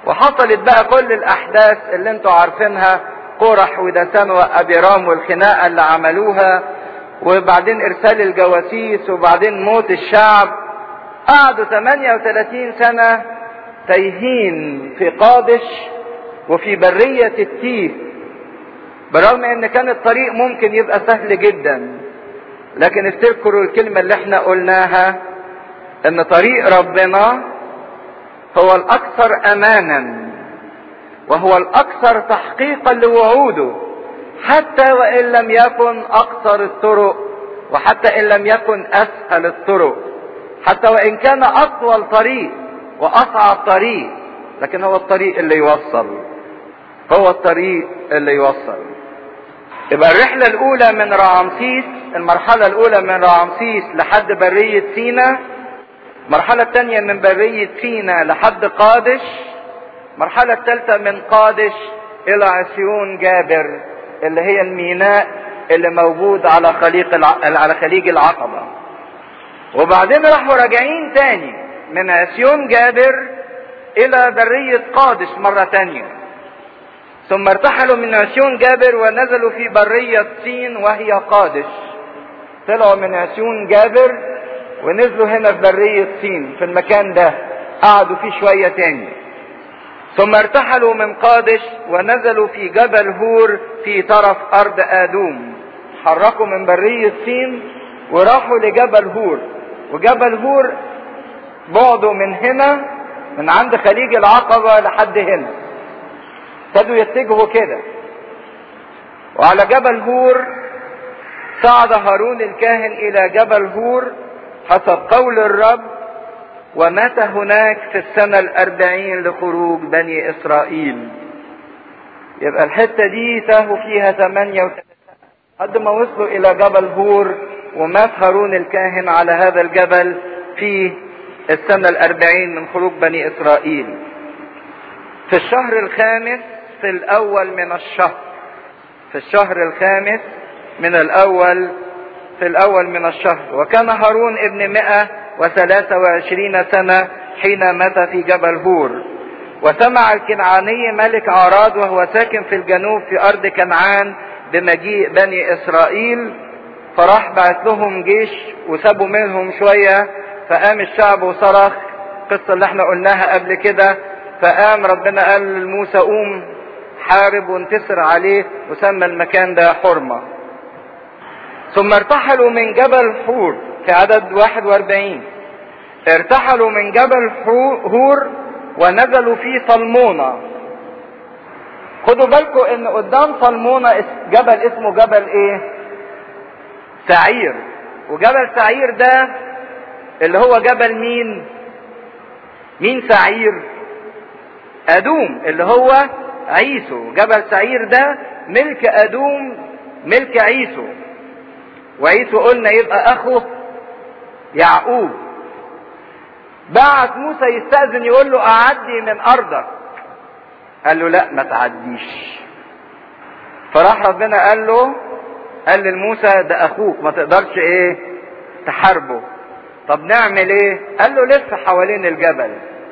وحصلت بقى كل الاحداث اللي انتوا عارفينها قرح ودسان وابيرام والخناقه اللي عملوها وبعدين ارسال الجواسيس وبعدين موت الشعب قعدوا 38 سنه تايهين في قادش وفي بريه التيه برغم ان كان الطريق ممكن يبقى سهل جدا لكن افتكروا الكلمه اللي احنا قلناها ان طريق ربنا هو الاكثر امانا وهو الاكثر تحقيقا لوعوده حتى وان لم يكن اقصر الطرق وحتى ان لم يكن اسهل الطرق حتى وان كان اطول طريق واصعب طريق لكن هو الطريق اللي يوصل هو الطريق اللي يوصل يبقى الرحلة الأولى من رعمسيس المرحلة الأولى من رعمسيس لحد برية سينا المرحلة الثانية من برية سينا لحد قادش المرحلة الثالثة من قادش إلى عسيون جابر اللي هي الميناء اللي موجود على خليق الع... على خليج العقبة وبعدين راحوا راجعين تاني من عسيون جابر إلى برية قادش مرة تانية ثم ارتحلوا من عسيون جابر ونزلوا في برية سين وهي قادش طلعوا من عسيون جابر ونزلوا هنا في برية سين في المكان ده قعدوا فيه شوية تاني ثم ارتحلوا من قادش ونزلوا في جبل هور في طرف ارض ادوم حركوا من برية سين وراحوا لجبل هور وجبل هور بعده من هنا من عند خليج العقبة لحد هنا ابتدوا يتجهوا كده وعلى جبل هور صعد هارون الكاهن الى جبل هور حسب قول الرب ومات هناك في السنة الأربعين لخروج بني إسرائيل يبقى الحتة دي تاهوا فيها ثمانية وثلاثين لحد ما وصلوا إلى جبل هور ومات هارون الكاهن على هذا الجبل في السنة الأربعين من خروج بني إسرائيل في الشهر الخامس في الأول من الشهر في الشهر الخامس من الأول في الأول من الشهر وكان هارون ابن مئة وثلاثة وعشرين سنة حين مات في جبل هور وسمع الكنعاني ملك عراد وهو ساكن في الجنوب في أرض كنعان بمجيء بني إسرائيل فراح بعت لهم جيش وسابوا منهم شوية فقام الشعب وصرخ القصة اللي احنا قلناها قبل كده فقام ربنا قال لموسى قوم حارب وانتصر عليه وسمى المكان ده حرمة ثم ارتحلوا من جبل حور في عدد 41 ارتحلوا من جبل هور ونزلوا في صلمونة خدوا بالكم ان قدام صلمونة جبل اسمه جبل ايه سعير وجبل سعير ده اللي هو جبل مين مين سعير ادوم اللي هو عيسو جبل سعير ده ملك ادوم ملك عيسو وعيسو قلنا يبقى اخو يعقوب بعت موسى يستأذن يقول له اعدي من ارضك قال له لا ما تعديش فراح ربنا قال له قال لموسى ده اخوك ما تقدرش ايه تحاربه طب نعمل ايه قال له لف حوالين الجبل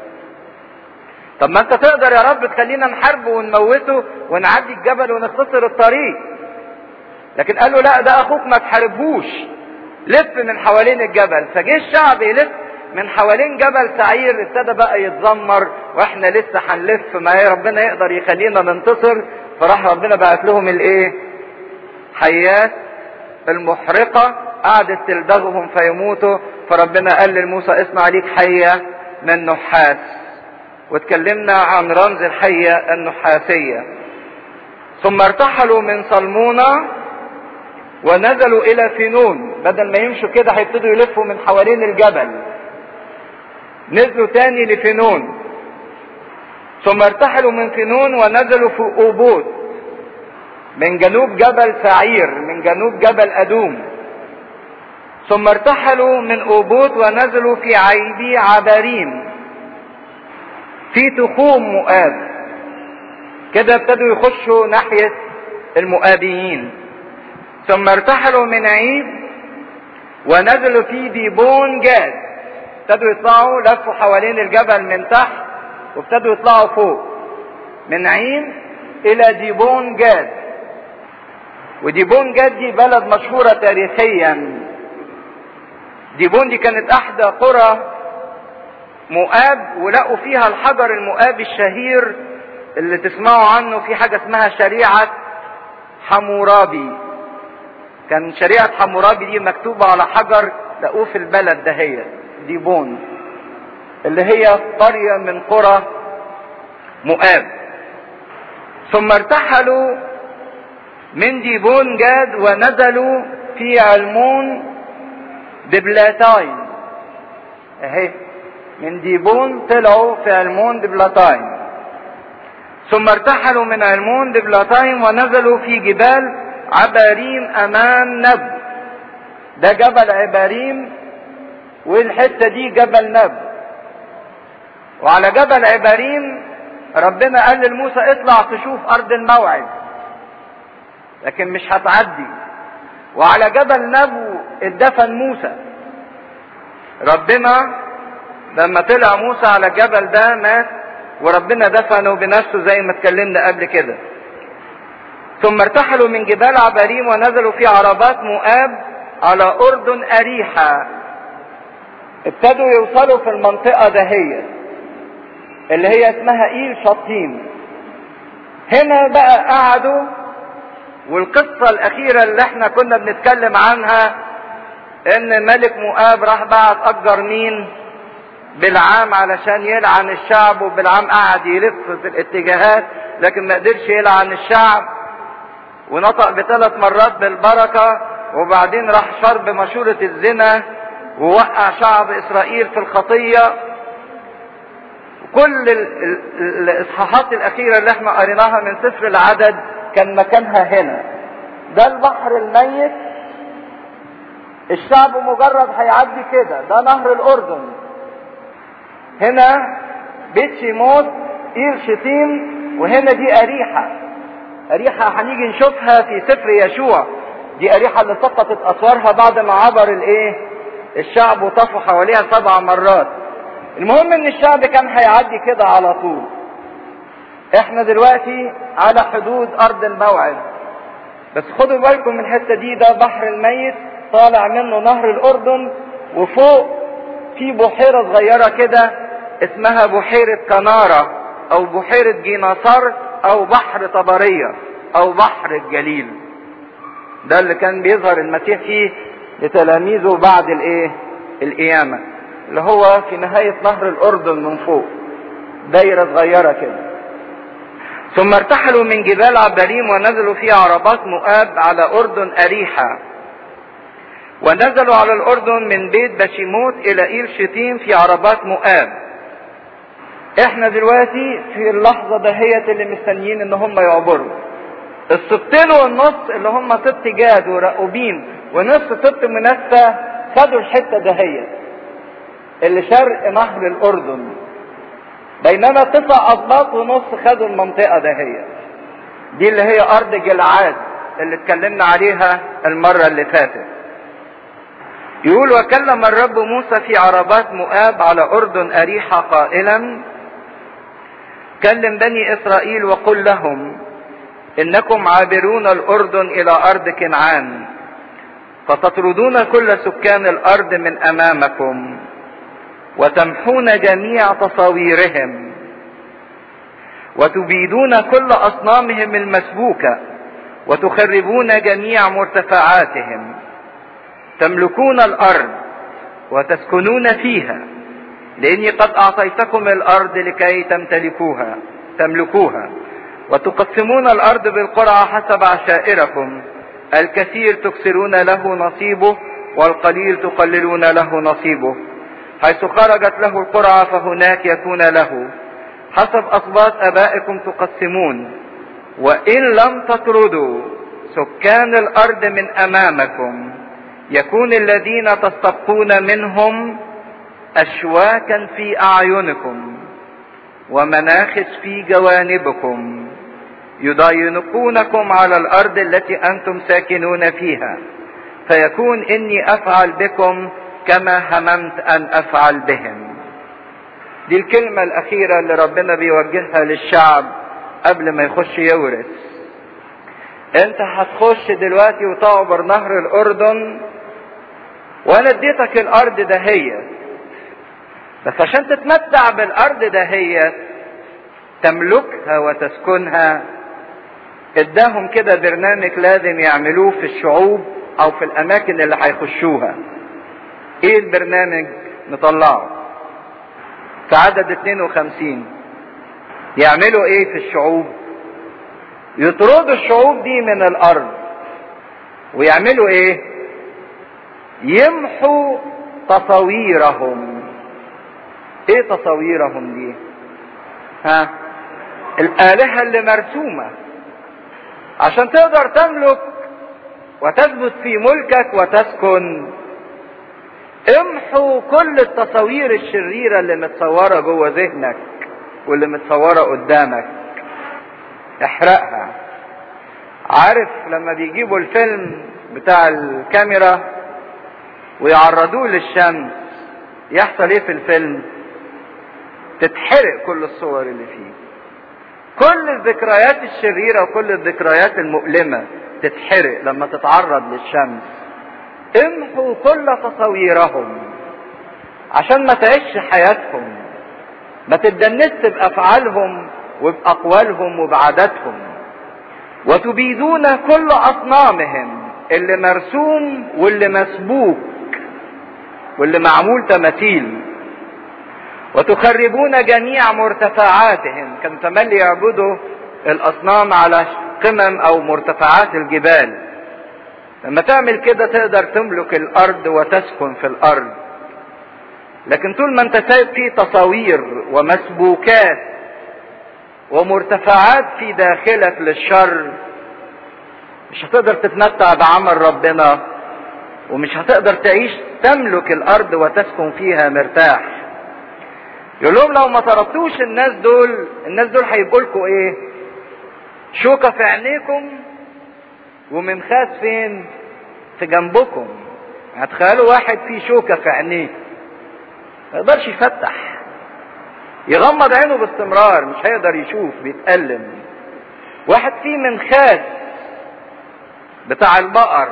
طب ما انت تقدر يا رب تخلينا نحاربه ونموته ونعدي الجبل ونختصر الطريق لكن قال له لا ده اخوك ما تحاربهوش لف من حوالين الجبل فجه الشعب يلف من حوالين جبل سعير ابتدى بقى يتذمر واحنا لسه هنلف ما هي ربنا يقدر يخلينا ننتصر فراح ربنا بعت لهم الايه حيات المحرقة قعدت تلدغهم فيموتوا فربنا قال لموسى اصنع ليك حية من نحاس واتكلمنا عن رمز الحية النحاسية ثم ارتحلوا من صلمونة ونزلوا الى فينون بدل ما يمشوا كده هيبتدوا يلفوا من حوالين الجبل نزلوا تاني لفينون ثم ارتحلوا من فينون ونزلوا في اوبوت من جنوب جبل سعير من جنوب جبل ادوم ثم ارتحلوا من اوبوت ونزلوا في عيبي عباريم في تخوم مؤاب كده ابتدوا يخشوا ناحية المؤابيين ثم ارتحلوا من عيب ونزلوا في ديبون جاد ابتدوا يطلعوا لفوا حوالين الجبل من تحت وابتدوا يطلعوا فوق من عين الى ديبون جاد وديبون جاد دي بلد مشهورة تاريخيا ديبون دي كانت احدى قرى مؤاب ولقوا فيها الحجر المؤاب الشهير اللي تسمعوا عنه في حاجة اسمها شريعة حمورابي كان شريعة حمورابي دي مكتوبة على حجر لقوه في البلد دهيت ديبون اللي هي قرية من قرى مؤاب ثم ارتحلوا من ديبون جاد ونزلوا في علمون دبلاتاين اهي من ديبون طلعوا في علمون دبلاتاين ثم ارتحلوا من علمون دبلاتاين ونزلوا في جبال عباريم امان نب ده جبل عباريم والحتة دي جبل نب وعلى جبل عباريم ربنا قال لموسى اطلع تشوف ارض الموعد لكن مش هتعدي وعلى جبل نبو اتدفن موسى ربنا لما طلع موسى على الجبل ده مات وربنا دفنه بنفسه زي ما اتكلمنا قبل كده ثم ارتحلوا من جبال عباريم ونزلوا في عربات مؤاب على اردن اريحة ابتدوا يوصلوا في المنطقة دهيت اللي هي اسمها ايل شطيم هنا بقى قعدوا والقصة الاخيرة اللي احنا كنا بنتكلم عنها ان ملك مؤاب راح بعت اجر مين بالعام علشان يلعن الشعب وبالعام قعد يلف في الاتجاهات لكن ما قدرش يلعن الشعب ونطق بثلاث مرات بالبركة وبعدين راح شرب مشورة الزنا ووقع شعب اسرائيل في الخطية كل الاصحاحات الاخيرة اللي احنا قريناها من سفر العدد كان مكانها هنا ده البحر الميت الشعب مجرد هيعدي كده ده نهر الاردن هنا بيت شيموت اير شتيم وهنا دي اريحة اريحة هنيجي نشوفها في سفر يشوع دي اريحة اللي سقطت اسوارها بعد ما عبر الايه الشعب وطفوا حواليها سبع مرات المهم ان الشعب كان هيعدي كده على طول احنا دلوقتي على حدود ارض الموعد بس خدوا بالكم من الحته دي ده بحر الميت طالع منه نهر الاردن وفوق في بحيره صغيره كده اسمها بحيره كناره او بحيره جيناصر او بحر طبريه او بحر الجليل ده اللي كان بيظهر المسيح فيه لتلاميذه بعد الايه القيامه اللي هو في نهايه نهر الاردن من فوق دايره صغيره كده ثم ارتحلوا من جبال عبريم ونزلوا في عربات مؤاب على أردن أريحة ونزلوا على الأردن من بيت بشيموت إلى إيل شتيم في عربات مؤاب احنا دلوقتي في اللحظة دهيت اللي مستنيين ان هم يعبروا السبتين والنص اللي هم سبت جاد ورقوبين ونص سبت منسى خدوا الحتة دهيت اللي شرق نهر الأردن بينما تسع أسباط ونص خدوا المنطقة دهيت دي اللي هي أرض جلعاد اللي اتكلمنا عليها المرة اللي فاتت يقول وكلم الرب موسى في عربات مؤاب على أردن أريحة قائلا كلم بني إسرائيل وقل لهم إنكم عابرون الأردن إلى أرض كنعان فتطردون كل سكان الأرض من أمامكم وتمحون جميع تصاويرهم وتبيدون كل أصنامهم المسبوكة وتخربون جميع مرتفعاتهم تملكون الأرض وتسكنون فيها لاني قد اعطيتكم الارض لكي تمتلكوها تملكوها وتقسمون الارض بالقرعة حسب عشائركم الكثير تكسرون له نصيبه والقليل تقللون له نصيبه حيث خرجت له القرعة فهناك يكون له حسب أصباط أبائكم تقسمون وإن لم تطردوا سكان الأرض من أمامكم يكون الذين تستبقون منهم أشواكا في أعينكم ومناخس في جوانبكم يضايقونكم على الأرض التي أنتم ساكنون فيها فيكون إني أفعل بكم كما هممت أن أفعل بهم دي الكلمة الأخيرة اللي ربنا بيوجهها للشعب قبل ما يخش يورث انت هتخش دلوقتي وتعبر نهر الاردن وانا اديتك الارض دهيت بس عشان تتمتع بالارض دهيت تملكها وتسكنها اداهم كده برنامج لازم يعملوه في الشعوب او في الاماكن اللي هيخشوها ايه البرنامج نطلعه في عدد 52 يعملوا ايه في الشعوب يطردوا الشعوب دي من الارض ويعملوا ايه يمحوا تصاويرهم ايه تصاويرهم دي ها الالهه اللي مرسومه عشان تقدر تملك وتثبت في ملكك وتسكن امحوا كل التصاوير الشريرة اللي متصورة جوه ذهنك واللي متصورة قدامك احرقها عارف لما بيجيبوا الفيلم بتاع الكاميرا ويعرضوه للشمس يحصل ايه في الفيلم تتحرق كل الصور اللي فيه كل الذكريات الشريرة وكل الذكريات المؤلمة تتحرق لما تتعرض للشمس امحوا كل تصويرهم عشان ما تعيش حياتهم ما تتدنس بافعالهم وباقوالهم وبعاداتهم وتبيدون كل اصنامهم اللي مرسوم واللي مسبوك واللي معمول تماثيل وتخربون جميع مرتفعاتهم كانوا تملي يعبدوا الاصنام على قمم او مرتفعات الجبال لما تعمل كده تقدر تملك الارض وتسكن في الارض لكن طول ما انت سايب فيه تصاوير ومسبوكات ومرتفعات في داخلك للشر مش هتقدر تتمتع بعمل ربنا ومش هتقدر تعيش تملك الارض وتسكن فيها مرتاح يقول لهم لو ما طردتوش الناس دول الناس دول هيبقوا لكم ايه شوكه في عينيكم ومنخاس فين في جنبكم هتخيلوا واحد فيه شوكة في عينيه ما يقدرش يفتح يغمض عينه باستمرار مش هيقدر يشوف بيتألم واحد فيه منخاس بتاع البقر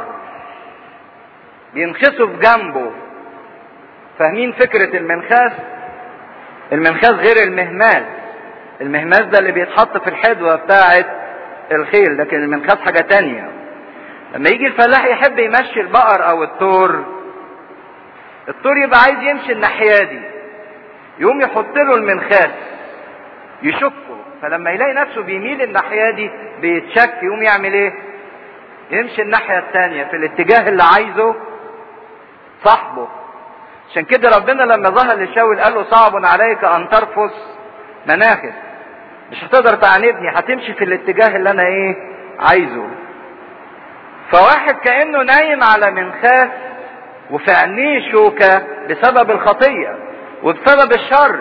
بينخسوا في جنبه فاهمين فكرة المنخاس المنخاس غير المهماس المهماس ده اللي بيتحط في الحدوة بتاعة الخيل لكن المنخاس حاجة تانية لما يجي الفلاح يحب يمشي البقر او التور التور يبقى عايز يمشي الناحية دي يقوم يحط له المنخاس يشكه فلما يلاقي نفسه بيميل الناحية دي بيتشك يقوم يعمل ايه يمشي الناحية التانية في الاتجاه اللي عايزه صاحبه عشان كده ربنا لما ظهر لشاول قال له صعب عليك ان ترفس مناخس مش هتقدر تعاندني هتمشي في الاتجاه اللي انا ايه عايزه فواحد كانه نايم على منخاس وفي عينيه شوكه بسبب الخطيه وبسبب الشر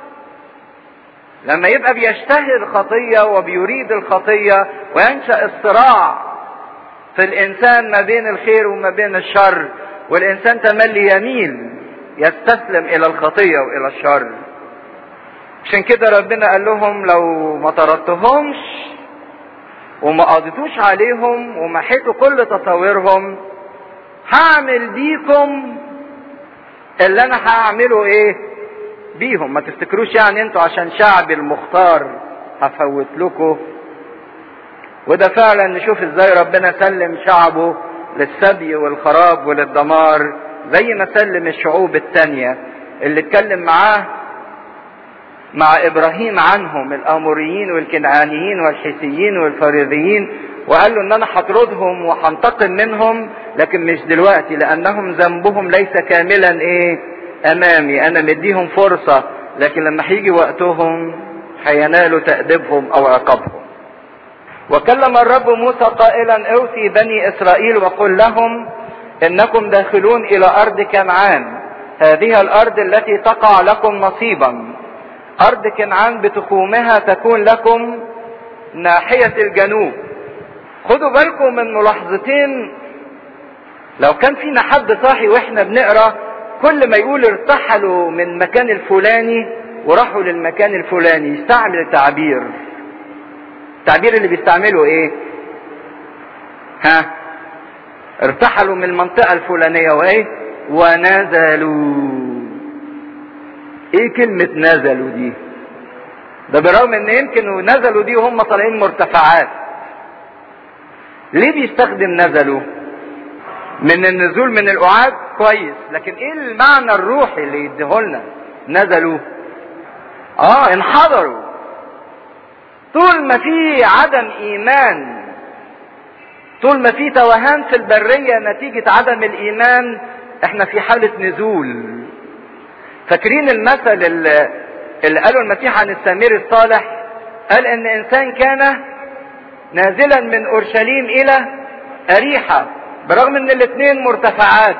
لما يبقى بيشتهي الخطيه وبيريد الخطيه وينشا الصراع في الانسان ما بين الخير وما بين الشر والانسان تملي يميل يستسلم الى الخطيه والى الشر عشان كده ربنا قال لهم لو ما طردتهمش وما قضيتوش عليهم ومحيتوا كل تصاويرهم هعمل بيكم اللي انا هعمله ايه بيهم ما تفتكروش يعني انتوا عشان شعبي المختار هفوت لكم وده فعلا نشوف ازاي ربنا سلم شعبه للسبي والخراب وللدمار زي ما سلم الشعوب التانية اللي اتكلم معاه مع ابراهيم عنهم الاموريين والكنعانيين والحيثيين والفريضيين وقال له ان انا هطردهم وهنتقم منهم لكن مش دلوقتي لانهم ذنبهم ليس كاملا ايه امامي انا مديهم فرصة لكن لما هيجي وقتهم هينالوا تأديبهم او عقابهم وكلم الرب موسى قائلا اوصي بني اسرائيل وقل لهم انكم داخلون الى ارض كنعان هذه الارض التي تقع لكم نصيبا ارض كنعان بتخومها تكون لكم ناحية الجنوب خدوا بالكم من ملاحظتين لو كان فينا حد صاحي واحنا بنقرا كل ما يقول ارتحلوا من مكان الفلاني وراحوا للمكان الفلاني يستعمل تعبير التعبير اللي بيستعمله ايه ها ارتحلوا من المنطقة الفلانية وايه ونزلوا ايه كلمة نزلوا دي ده برغم ان يمكن نزلوا دي وهم طالعين مرتفعات ليه بيستخدم نزلوا من النزول من القعاد كويس لكن ايه المعنى الروحي اللي يديهولنا نزلوا اه انحضروا طول ما في عدم ايمان طول ما في توهان في البرية نتيجة عدم الايمان احنا في حالة نزول فاكرين المثل اللي, اللي قاله المسيح عن السمير الصالح قال ان انسان كان نازلا من اورشليم الى اريحة برغم ان الاثنين مرتفعات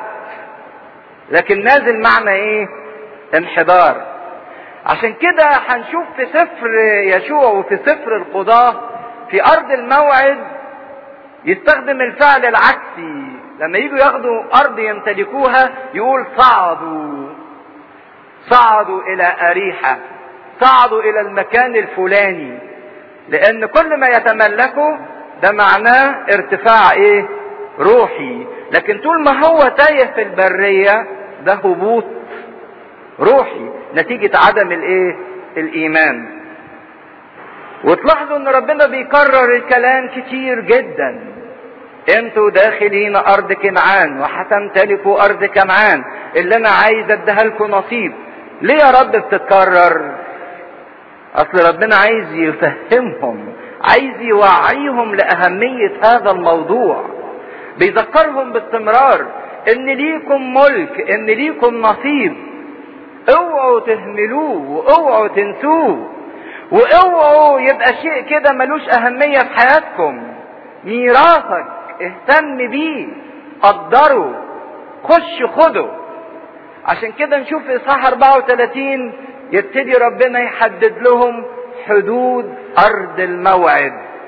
لكن نازل معنى ايه انحدار عشان كده هنشوف في سفر يشوع وفي سفر القضاة في ارض الموعد يستخدم الفعل العكسي لما يجوا ياخدوا ارض يمتلكوها يقول صعدوا صعدوا الى اريحة صعدوا الى المكان الفلاني لان كل ما يتملكه ده معناه ارتفاع ايه روحي لكن طول ما هو تايه في البرية ده هبوط روحي نتيجة عدم الايه الايمان وتلاحظوا ان ربنا بيكرر الكلام كتير جدا انتوا داخلين ارض كنعان وهتمتلكوا ارض كنعان اللي انا عايز اديها لكم نصيب ليه يا رب بتتكرر اصل ربنا عايز يفهمهم عايز يوعيهم لاهمية هذا الموضوع بيذكرهم باستمرار ان ليكم ملك ان ليكم نصيب اوعوا تهملوه واوعوا تنسوه واوعوا يبقى شيء كده ملوش اهمية في حياتكم ميراثك اهتم بيه قدره خش خده عشان كده نشوف في اصحاح 34 يبتدي ربنا يحدد لهم حدود ارض الموعد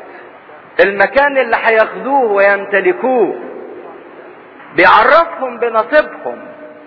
المكان اللي هياخدوه ويمتلكوه بيعرفهم بنصيبهم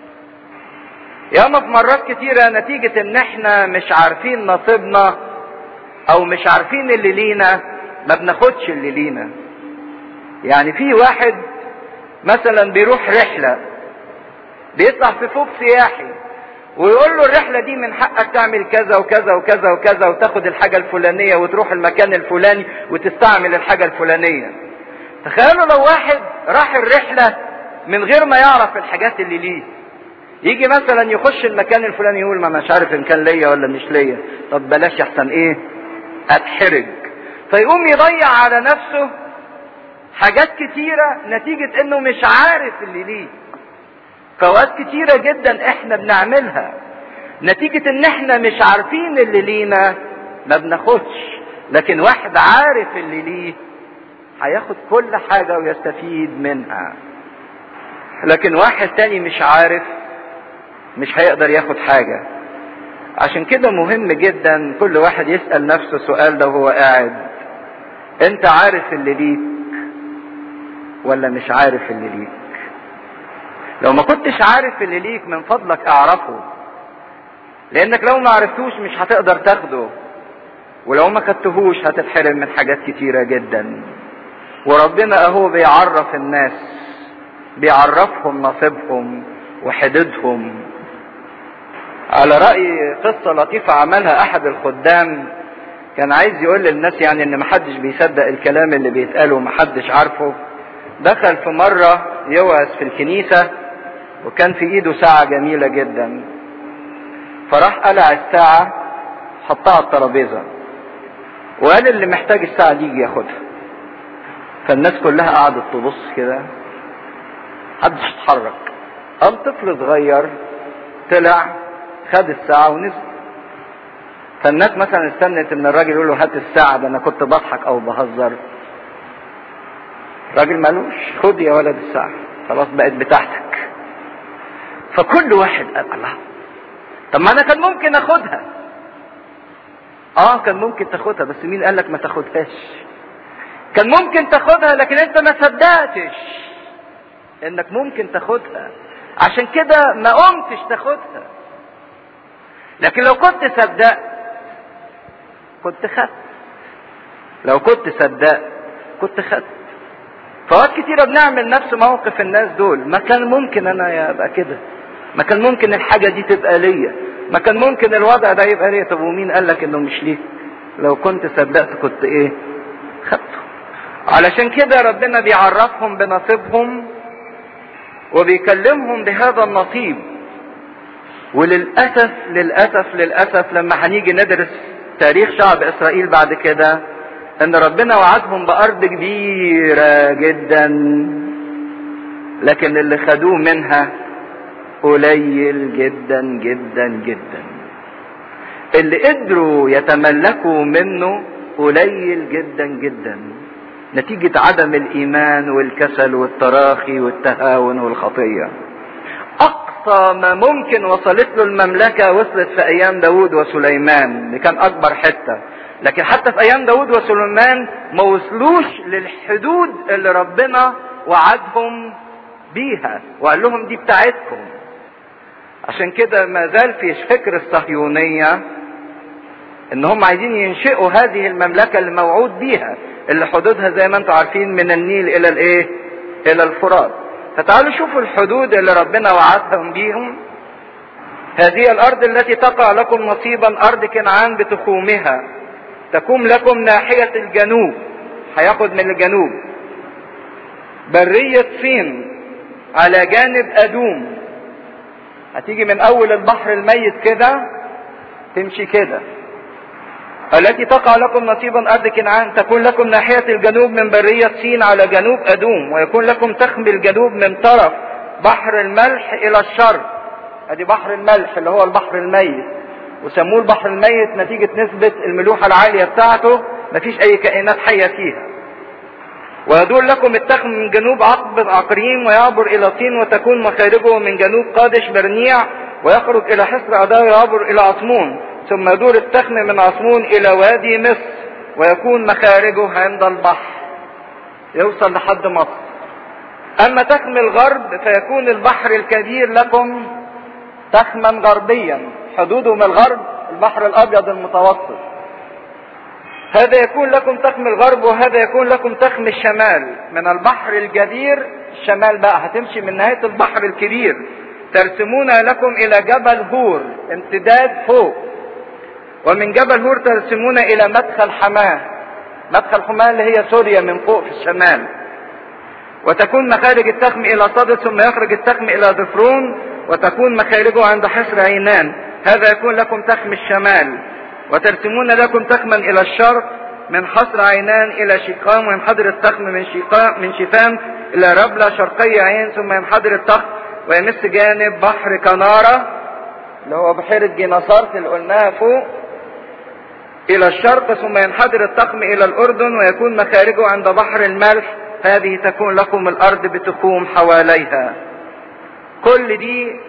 ياما في مرات كتيرة نتيجة ان احنا مش عارفين نصيبنا او مش عارفين اللي لينا ما بناخدش اللي لينا يعني في واحد مثلا بيروح رحلة بيطلع في فوق سياحي ويقول له الرحلة دي من حقك تعمل كذا وكذا وكذا وكذا وتاخد الحاجة الفلانية وتروح المكان الفلاني وتستعمل الحاجة الفلانية تخيلوا لو واحد راح الرحلة من غير ما يعرف الحاجات اللي ليه يجي مثلا يخش المكان الفلاني يقول ما مش عارف ان كان ليا ولا مش ليا طب بلاش احسن ايه اتحرج فيقوم يضيع على نفسه حاجات كتيرة نتيجة انه مش عارف اللي ليه فوقات كتيرة جدا احنا بنعملها نتيجة ان احنا مش عارفين اللي لينا ما بناخدش لكن واحد عارف اللي ليه هياخد كل حاجة ويستفيد منها لكن واحد تاني مش عارف مش هيقدر ياخد حاجة عشان كده مهم جدا كل واحد يسأل نفسه السؤال ده وهو قاعد انت عارف اللي ليك ولا مش عارف اللي ليك لو ما كنتش عارف اللي ليك من فضلك اعرفه لانك لو ما عرفتوش مش هتقدر تاخده ولو ما خدتهوش هتتحرم من حاجات كتيرة جدا وربنا اهو بيعرف الناس بيعرفهم نصيبهم وحدودهم على رأي قصة لطيفة عملها احد الخدام كان عايز يقول للناس يعني ان محدش بيصدق الكلام اللي بيتقال ومحدش عارفه دخل في مرة يوعظ في الكنيسة وكان في ايده ساعة جميلة جدا فراح قلع الساعة حطها على الترابيزة وقال اللي محتاج الساعة دي يجي ياخدها فالناس كلها قعدت تبص كده محدش اتحرك قام طفل صغير طلع خد الساعة ونزل فالناس مثلا استنت ان الراجل يقول له هات الساعة ده انا كنت بضحك او بهزر الراجل مالوش خد يا ولد الساعة خلاص بقت بتاعتك فكل واحد قال الله طب ما انا كان ممكن اخدها اه كان ممكن تاخدها بس مين قال لك ما تاخدهاش كان ممكن تاخدها لكن انت ما صدقتش انك ممكن تاخدها عشان كده ما قمتش تاخدها لكن لو كنت صدقت كنت خدت لو كنت صدقت كنت خدت فوقت كتيرة بنعمل نفس موقف الناس دول ما كان ممكن انا ابقى كده ما كان ممكن الحاجة دي تبقى ليا ما كان ممكن الوضع ده يبقى ليا طب ومين قال لك انه مش ليك لو كنت صدقت كنت ايه خدته علشان كده ربنا بيعرفهم بنصيبهم وبيكلمهم بهذا النصيب وللأسف للأسف للأسف لما هنيجي ندرس تاريخ شعب إسرائيل بعد كده إن ربنا وعدهم بأرض كبيرة جدا لكن اللي خدوه منها قليل جدا جدا جدا اللي قدروا يتملكوا منه قليل جدا جدا نتيجة عدم الإيمان والكسل والتراخي والتهاون والخطية أقصى ما ممكن وصلت له المملكة وصلت في أيام داود وسليمان اللي كان أكبر حتة لكن حتى في أيام داود وسليمان ما وصلوش للحدود اللي ربنا وعدهم بيها وقال لهم دي بتاعتكم عشان كده ما زال في فكر الصهيونية ان هم عايزين ينشئوا هذه المملكة اللي موعود بيها اللي حدودها زي ما انتم عارفين من النيل الى الايه الى الفرات فتعالوا شوفوا الحدود اللي ربنا وعدهم بيهم هذه الارض التي تقع لكم نصيبا ارض كنعان بتخومها تكون لكم ناحية الجنوب هياخد من الجنوب برية صين على جانب ادوم هتيجي من اول البحر الميت كده تمشي كده التي تقع لكم نصيبا أرض كنعان تكون لكم ناحية الجنوب من برية سين على جنوب أدوم ويكون لكم تخم الجنوب من طرف بحر الملح إلى الشرق أدي بحر الملح اللي هو البحر الميت وسموه البحر الميت نتيجة نسبة الملوحة العالية بتاعته مفيش أي كائنات حية فيها ويدور لكم التخم من جنوب عقب عقريم ويعبر إلى طين وتكون مخارجه من جنوب قادش برنيع ويخرج إلى حصر أداء ويعبر إلى عصمون ثم يدور التخم من عصمون الى وادي مصر ويكون مخارجه عند البحر يوصل لحد مصر اما تخم الغرب فيكون البحر الكبير لكم تخما غربيا حدوده من الغرب البحر الابيض المتوسط هذا يكون لكم تخم الغرب وهذا يكون لكم تخم الشمال من البحر الجدير الشمال بقى هتمشي من نهاية البحر الكبير ترسمون لكم الى جبل هور امتداد فوق ومن جبل هور ترسمون الى مدخل حماه مدخل حماه اللي هي سوريا من فوق في الشمال وتكون مخارج التخم الى صدد ثم يخرج التخم الى ظفرون وتكون مخارجه عند حصر عينان هذا يكون لكم تخم الشمال وترسمون لكم تخما الى الشرق من حصر عينان الى شيقام وينحدر التخم من شيقام من شفام الى ربلة شرقية عين ثم ينحدر التخم ويمس جانب بحر كنارة اللي هو بحيرة جيناصارت اللي قلناها فوق الى الشرق ثم ينحدر التقم الى الاردن ويكون مخارجه عند بحر الملح هذه تكون لكم الارض بتخوم حواليها كل دي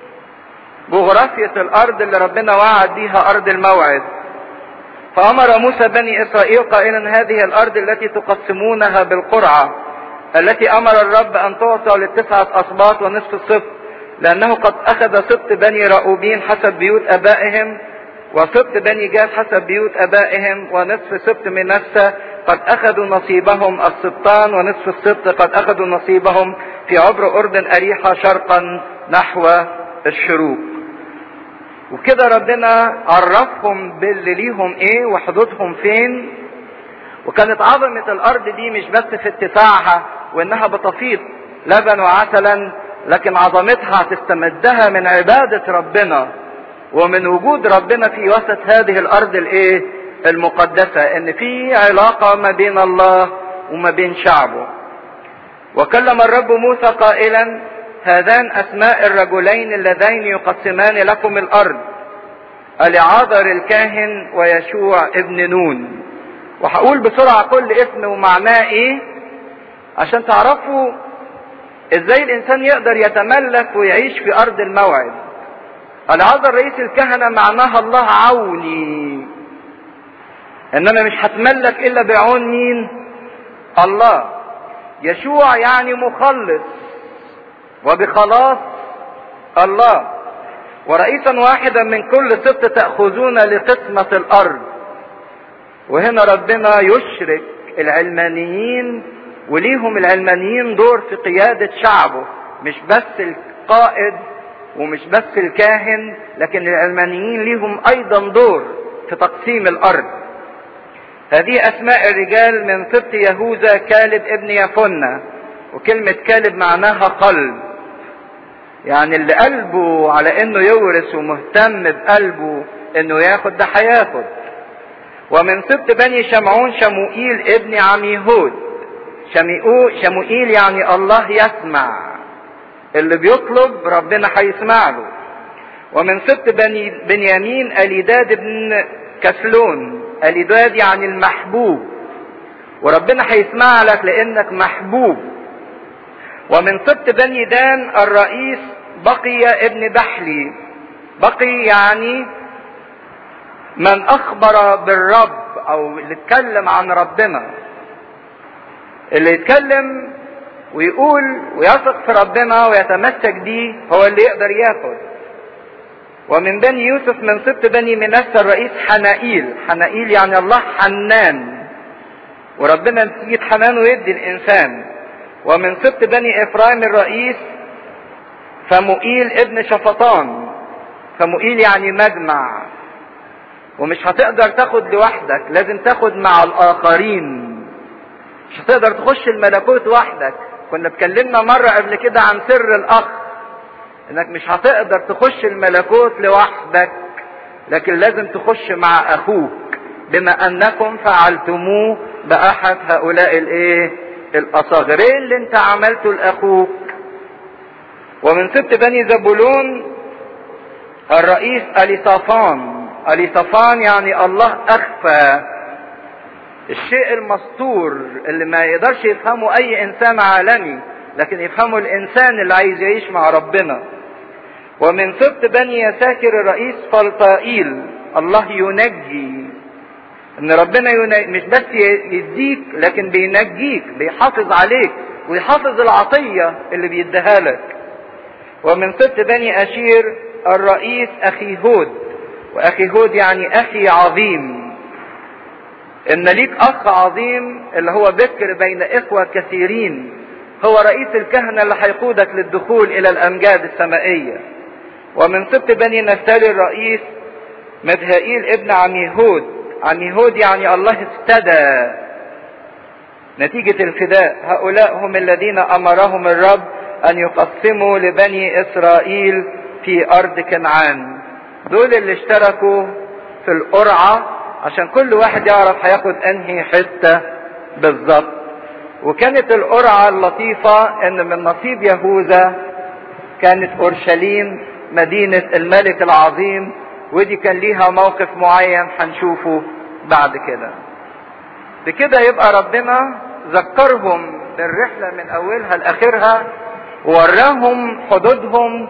جغرافية الارض اللي ربنا وعد بيها ارض الموعد فامر موسى بني اسرائيل قائلا هذه الارض التي تقسمونها بالقرعة التي امر الرب ان تعطى للتسعة اسباط ونصف الصف لانه قد اخذ سبط بني رأوبين حسب بيوت ابائهم وسبط بني جاد حسب بيوت ابائهم ونصف سبط من نفسه قد اخذوا نصيبهم السبطان ونصف السبط قد اخذوا نصيبهم في عبر اردن اريحة شرقا نحو الشروق وكده ربنا عرفهم باللي ليهم ايه وحدودهم فين وكانت عظمة الارض دي مش بس في اتساعها وانها بتفيض لبن وعسلا لكن عظمتها هتستمدها من عبادة ربنا ومن وجود ربنا في وسط هذه الارض الايه المقدسة ان في علاقة ما بين الله وما بين شعبه وكلم الرب موسى قائلا هذان اسماء الرجلين اللذين يقسمان لكم الارض العاذر الكاهن ويشوع ابن نون وهقول بسرعة كل اسم ومعناه ايه عشان تعرفوا ازاي الانسان يقدر يتملك ويعيش في ارض الموعد العذر رئيس الكهنة معناها الله عوني ان انا مش هتملك الا بعون مين الله يشوع يعني مخلص وبخلاص الله ورئيسا واحدا من كل سبط تأخذون لقسمة الارض وهنا ربنا يشرك العلمانيين وليهم العلمانيين دور في قيادة شعبه مش بس القائد ومش بس الكاهن لكن العلمانيين ليهم ايضا دور في تقسيم الارض هذه اسماء الرجال من سبط يهوذا كالب ابن يفنة وكلمة كالب معناها قلب يعني اللي قلبه على انه يورث ومهتم بقلبه انه ياخد ده هياخد ومن سبط بني شمعون شموئيل ابن عميهود شموئيل يعني الله يسمع اللي بيطلب ربنا هيسمع له ومن سبط بني بنيامين اليداد بن كسلون اليداد يعني المحبوب وربنا هيسمع لك لانك محبوب ومن سبط بني دان الرئيس بقي ابن بحلي بقي يعني من اخبر بالرب او اللي اتكلم عن ربنا اللي يتكلم ويقول ويثق في ربنا ويتمسك بيه هو اللي يقدر ياخد ومن بني يوسف من سبط بني منسى الرئيس حنائيل حنائيل يعني الله حنان وربنا نتيجة حنانه يدي الإنسان ومن سبط بني إفرايم الرئيس فمؤيل ابن شفطان فمؤيل يعني مجمع ومش هتقدر تاخد لوحدك لازم تاخد مع الآخرين مش هتقدر تخش الملكوت وحدك كنا اتكلمنا مرة قبل كده عن سر الأخ انك مش هتقدر تخش الملكوت لوحدك لكن لازم تخش مع اخوك بما انكم فعلتموه باحد هؤلاء الايه الاصاغر ايه اللي انت عملته لاخوك ومن سبت بني زبولون الرئيس اليصافان اليصافان يعني الله اخفى الشيء المستور اللي ما يقدرش يفهمه اي انسان عالمي لكن يفهمه الانسان اللي عايز يعيش مع ربنا ومن سبط بني يساكر الرئيس فلطائيل الله ينجي ان ربنا ينجي مش بس يديك لكن بينجيك بيحافظ عليك ويحافظ العطية اللي بيديها لك ومن سبط بني اشير الرئيس اخي هود واخي هود يعني اخي عظيم ان ليك اخ عظيم اللي هو بكر بين اخوة كثيرين هو رئيس الكهنة اللي هيقودك للدخول الى الامجاد السمائية ومن سبط بني نفتالي الرئيس مدهائيل ابن عميهود عميهود يعني الله افتدى نتيجة الفداء هؤلاء هم الذين امرهم الرب ان يقسموا لبني اسرائيل في ارض كنعان دول اللي اشتركوا في القرعة عشان كل واحد يعرف هياخد انهي حتة بالظبط وكانت القرعة اللطيفة ان من نصيب يهوذا كانت اورشليم مدينة الملك العظيم ودي كان ليها موقف معين هنشوفه بعد كده بكده يبقى ربنا ذكرهم بالرحلة من اولها لاخرها ووراهم حدودهم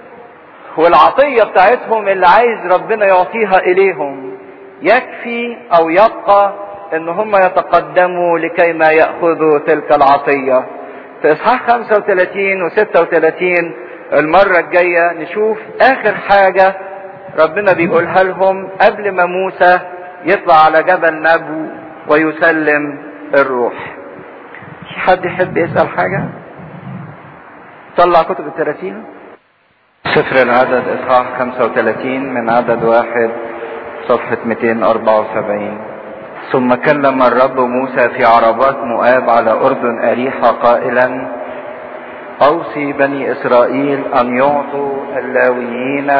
والعطية بتاعتهم اللي عايز ربنا يعطيها اليهم يكفي او يبقى ان هم يتقدموا لكي ما يأخذوا تلك العطية في اصحاح 35 و 36 المرة الجاية نشوف اخر حاجة ربنا بيقولها لهم قبل ما موسى يطلع على جبل نبو ويسلم الروح في حد يحب يسأل حاجة طلع كتب التراتيل سفر العدد اصحاح 35 من عدد واحد صفحة 274 ثم كلم الرب موسى في عربات مؤاب على أردن أريحة قائلا أوصي بني إسرائيل أن يعطوا اللاويين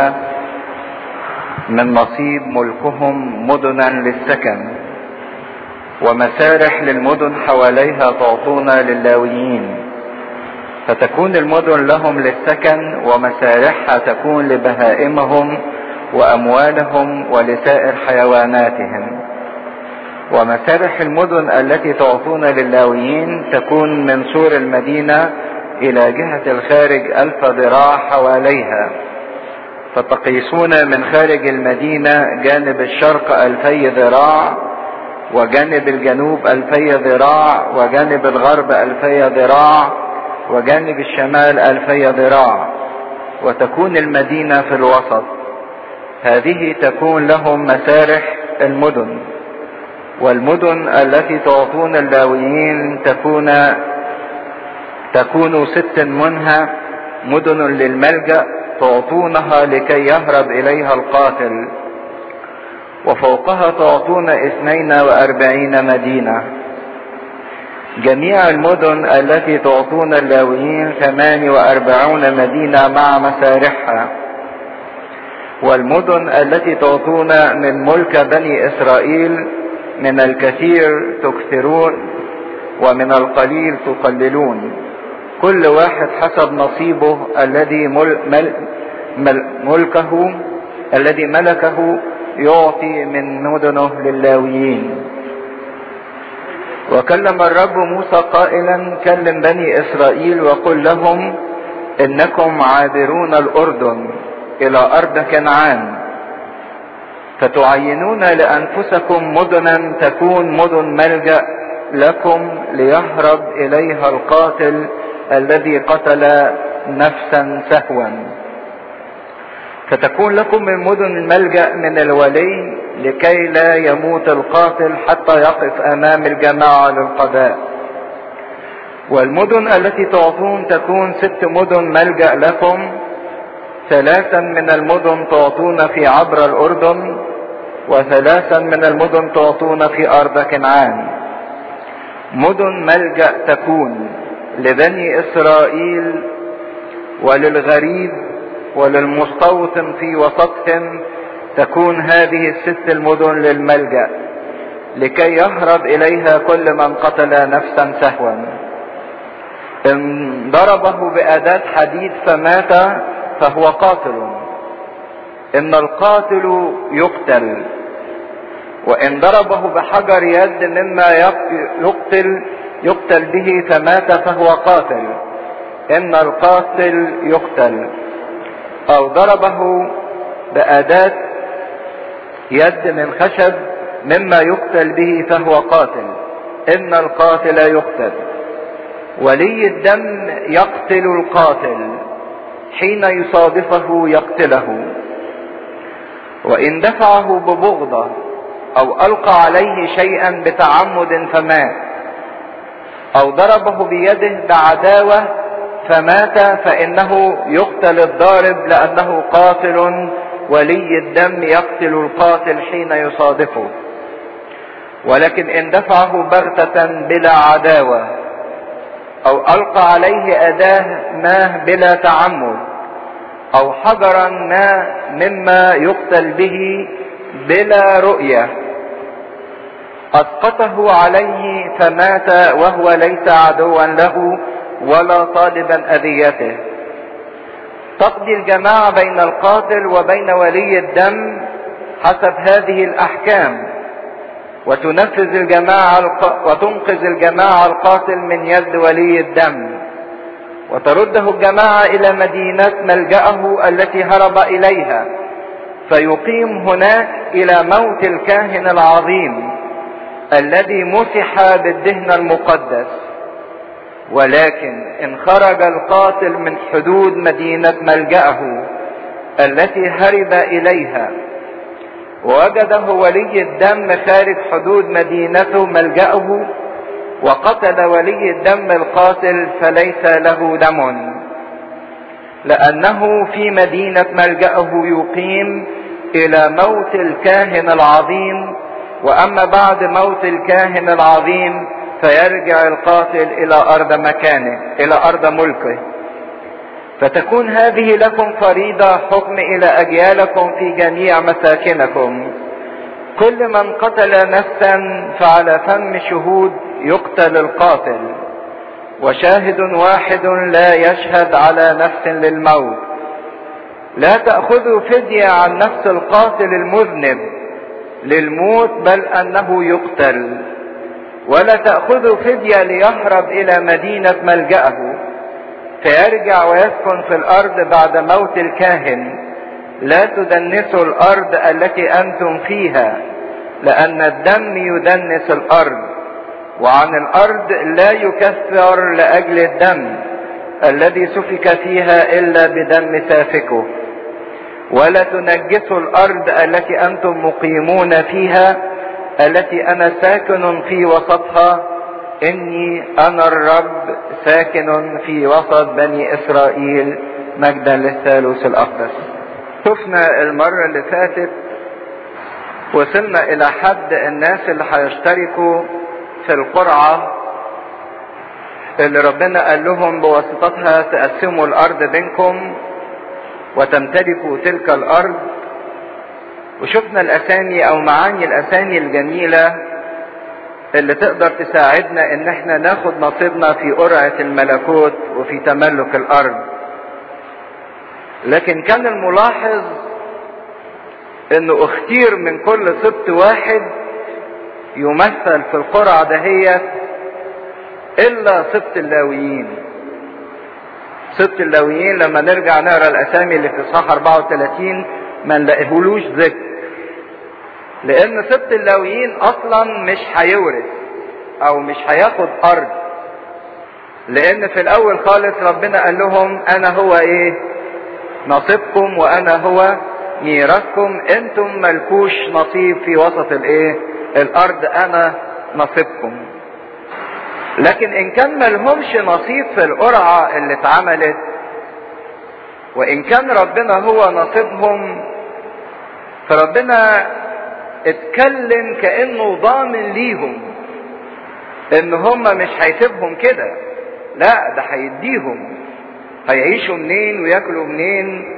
من نصيب ملكهم مدنا للسكن ومسارح للمدن حواليها تعطون للاويين فتكون المدن لهم للسكن ومسارحها تكون لبهائمهم واموالهم ولسائر حيواناتهم ومسارح المدن التي تعطون للاويين تكون من سور المدينه الى جهه الخارج الف ذراع حواليها فتقيسون من خارج المدينه جانب الشرق الفي ذراع وجانب الجنوب الفي ذراع وجانب الغرب الفي ذراع وجانب الشمال الفي ذراع وتكون المدينه في الوسط هذه تكون لهم مسارح المدن والمدن التي تعطون اللاويين تكون تكون ست منها مدن للملجأ تعطونها لكي يهرب إليها القاتل وفوقها تعطون اثنين وأربعين مدينة جميع المدن التي تعطون اللاويين ثمان وأربعون مدينة مع مسارحها والمدن التي تعطون من ملك بني إسرائيل من الكثير تكثرون ومن القليل تقللون كل واحد حسب نصيبه الذي مل مل مل ملكه الذي ملكه يعطي من مدنه للاويين وكلم الرب موسى قائلا كلم بني اسرائيل وقل لهم انكم عابرون الاردن الى ارض كنعان فتعينون لانفسكم مدنا تكون مدن ملجا لكم ليهرب اليها القاتل الذي قتل نفسا سهوا فتكون لكم من مدن الملجا من الولي لكي لا يموت القاتل حتى يقف امام الجماعه للقضاء والمدن التي تعطون تكون ست مدن ملجا لكم ثلاثا من المدن تعطون في عبر الاردن وثلاثا من المدن تعطون في ارض كنعان مدن ملجا تكون لبني اسرائيل وللغريب وللمستوطن في وسطهم تكون هذه الست المدن للملجا لكي يهرب اليها كل من قتل نفسا سهوا ان ضربه باداه حديد فمات فهو قاتل ان القاتل يقتل وان ضربه بحجر يد مما يقتل يقتل به فمات فهو قاتل ان القاتل يقتل او ضربه باداة يد من خشب مما يقتل به فهو قاتل ان القاتل يقتل ولي الدم يقتل القاتل حين يصادفه يقتله وان دفعه ببغضه او القى عليه شيئا بتعمد فمات او ضربه بيده بعداوه فمات فانه يقتل الضارب لانه قاتل ولي الدم يقتل القاتل حين يصادفه ولكن ان دفعه بغتة بلا عداوة او القى عليه اداة ما بلا تعمد او حجرا ما مما يقتل به بلا رؤية اسقطه عليه فمات وهو ليس عدوا له ولا طالبا اذيته تقضي الجماعة بين القاتل وبين ولي الدم حسب هذه الاحكام وتنفذ الجماعة الق... وتنقذ الجماعة القاتل من يد ولي الدم وترده الجماعة الى مدينة ملجأه التي هرب اليها فيقيم هناك الى موت الكاهن العظيم الذي مسح بالدهن المقدس ولكن ان خرج القاتل من حدود مدينة ملجأه التي هرب اليها ووجده ولي الدم خارج حدود مدينته ملجأه وقتل ولي الدم القاتل فليس له دم لأنه في مدينة ملجأه يقيم إلى موت الكاهن العظيم وأما بعد موت الكاهن العظيم فيرجع القاتل إلى أرض مكانه إلى أرض ملكه فتكون هذه لكم فريضة حكم إلى أجيالكم في جميع مساكنكم كل من قتل نفسا فعلى فم شهود يقتل القاتل وشاهد واحد لا يشهد على نفس للموت لا تأخذوا فدية عن نفس القاتل المذنب للموت بل أنه يقتل ولا تأخذوا فدية ليهرب إلى مدينة ملجأه فيرجع ويسكن في الارض بعد موت الكاهن لا تدنسوا الارض التي انتم فيها لان الدم يدنس الارض وعن الارض لا يكثر لاجل الدم الذي سفك فيها الا بدم سافكه ولا تنجسوا الارض التي انتم مقيمون فيها التي انا ساكن في وسطها اني انا الرب ساكن في وسط بني اسرائيل مجدا للثالوث الاقدس شفنا المرة اللي فاتت وصلنا الى حد الناس اللي هيشتركوا في القرعة اللي ربنا قال لهم بواسطتها تقسموا الارض بينكم وتمتلكوا تلك الارض وشفنا الاسامي او معاني الاسامي الجميلة اللي تقدر تساعدنا ان احنا ناخد نصيبنا في قرعة الملكوت وفي تملك الارض لكن كان الملاحظ انه اختير من كل سبط واحد يمثل في القرعة دهيت الا سبط اللاويين سبط اللاويين لما نرجع نقرا الاسامي اللي في اصحاح 34 ما نلاقيهولوش ذكر لان سبط اللاويين اصلا مش هيورث او مش هياخد ارض لان في الاول خالص ربنا قال لهم انا هو ايه نصيبكم وانا هو ميراثكم انتم ملكوش نصيب في وسط الايه الارض انا نصيبكم لكن ان كان ملهمش نصيب في القرعة اللي اتعملت وان كان ربنا هو نصيبهم فربنا اتكلم كانه ضامن ليهم ان هم مش هيسيبهم كده لا ده هيديهم هيعيشوا منين وياكلوا منين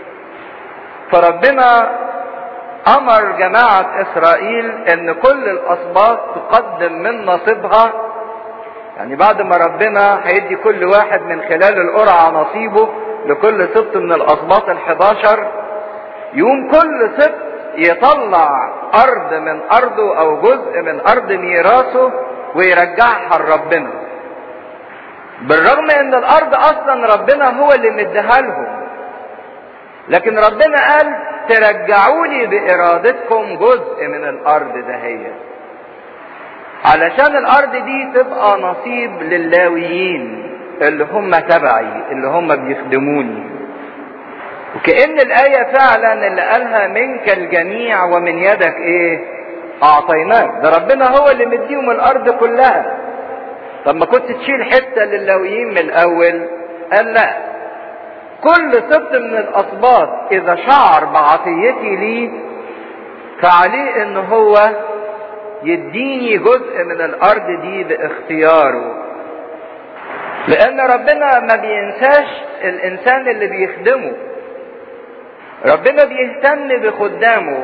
فربنا امر جماعة اسرائيل ان كل الاسباط تقدم من نصيبها يعني بعد ما ربنا هيدي كل واحد من خلال القرعة نصيبه لكل سبط من الاسباط الحداشر يوم كل سبط يطلع ارض من ارضه او جزء من ارض ميراثه ويرجعها لربنا بالرغم ان الارض اصلا ربنا هو اللي مديها لهم لكن ربنا قال ترجعوا لي بارادتكم جزء من الارض دهيت علشان الارض دي تبقى نصيب للاويين اللي هم تبعي اللي هم بيخدموني وكأن الآية فعلا اللي قالها منك الجميع ومن يدك ايه اعطيناك ده ربنا هو اللي مديهم الارض كلها طب ما كنت تشيل حتة للاويين من الاول قال لا كل سبط من الاسباط اذا شعر بعطيتي لي فعليه ان هو يديني جزء من الارض دي باختياره لان ربنا ما بينساش الانسان اللي بيخدمه ربنا بيهتم بخدامه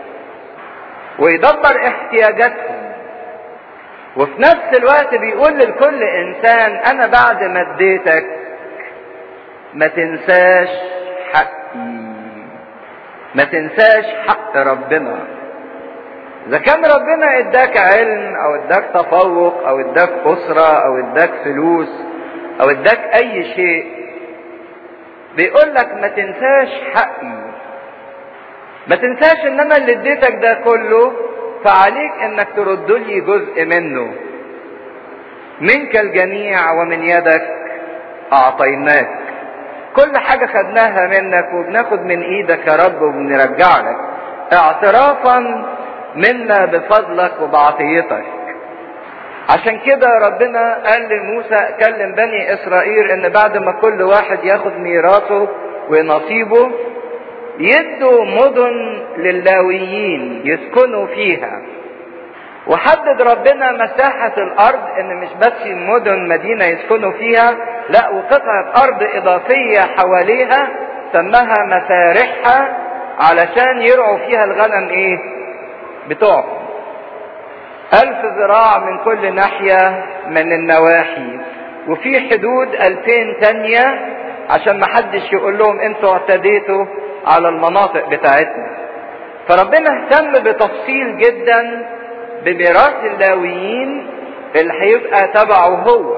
ويدبر احتياجاتهم وفي نفس الوقت بيقول لكل انسان انا بعد ما اديتك ما تنساش حقي ما تنساش حق ربنا اذا كان ربنا اداك علم او اداك تفوق او اداك اسرة او اداك فلوس او اداك اي شيء بيقول لك ما تنساش حقي ما تنساش ان انا اللي اديتك ده كله فعليك انك ترد لي جزء منه منك الجميع ومن يدك اعطيناك كل حاجة خدناها منك وبناخد من ايدك يا رب وبنرجع لك اعترافا منا بفضلك وبعطيتك عشان كده ربنا قال لموسى كلم بني اسرائيل ان بعد ما كل واحد ياخد ميراثه ونصيبه يدوا مدن للاويين يسكنوا فيها وحدد ربنا مساحة الأرض إن مش بس مدن مدينة يسكنوا فيها، لا وقطعة أرض إضافية حواليها سماها مسارحها علشان يرعوا فيها الغنم إيه؟ بتوعهم. ألف ذراع من كل ناحية من النواحي وفي حدود ألفين تانية عشان ما حدش يقول لهم انتوا اعتديتوا على المناطق بتاعتنا فربنا اهتم بتفصيل جدا بميراث اللاويين اللي هيبقى تبعه هو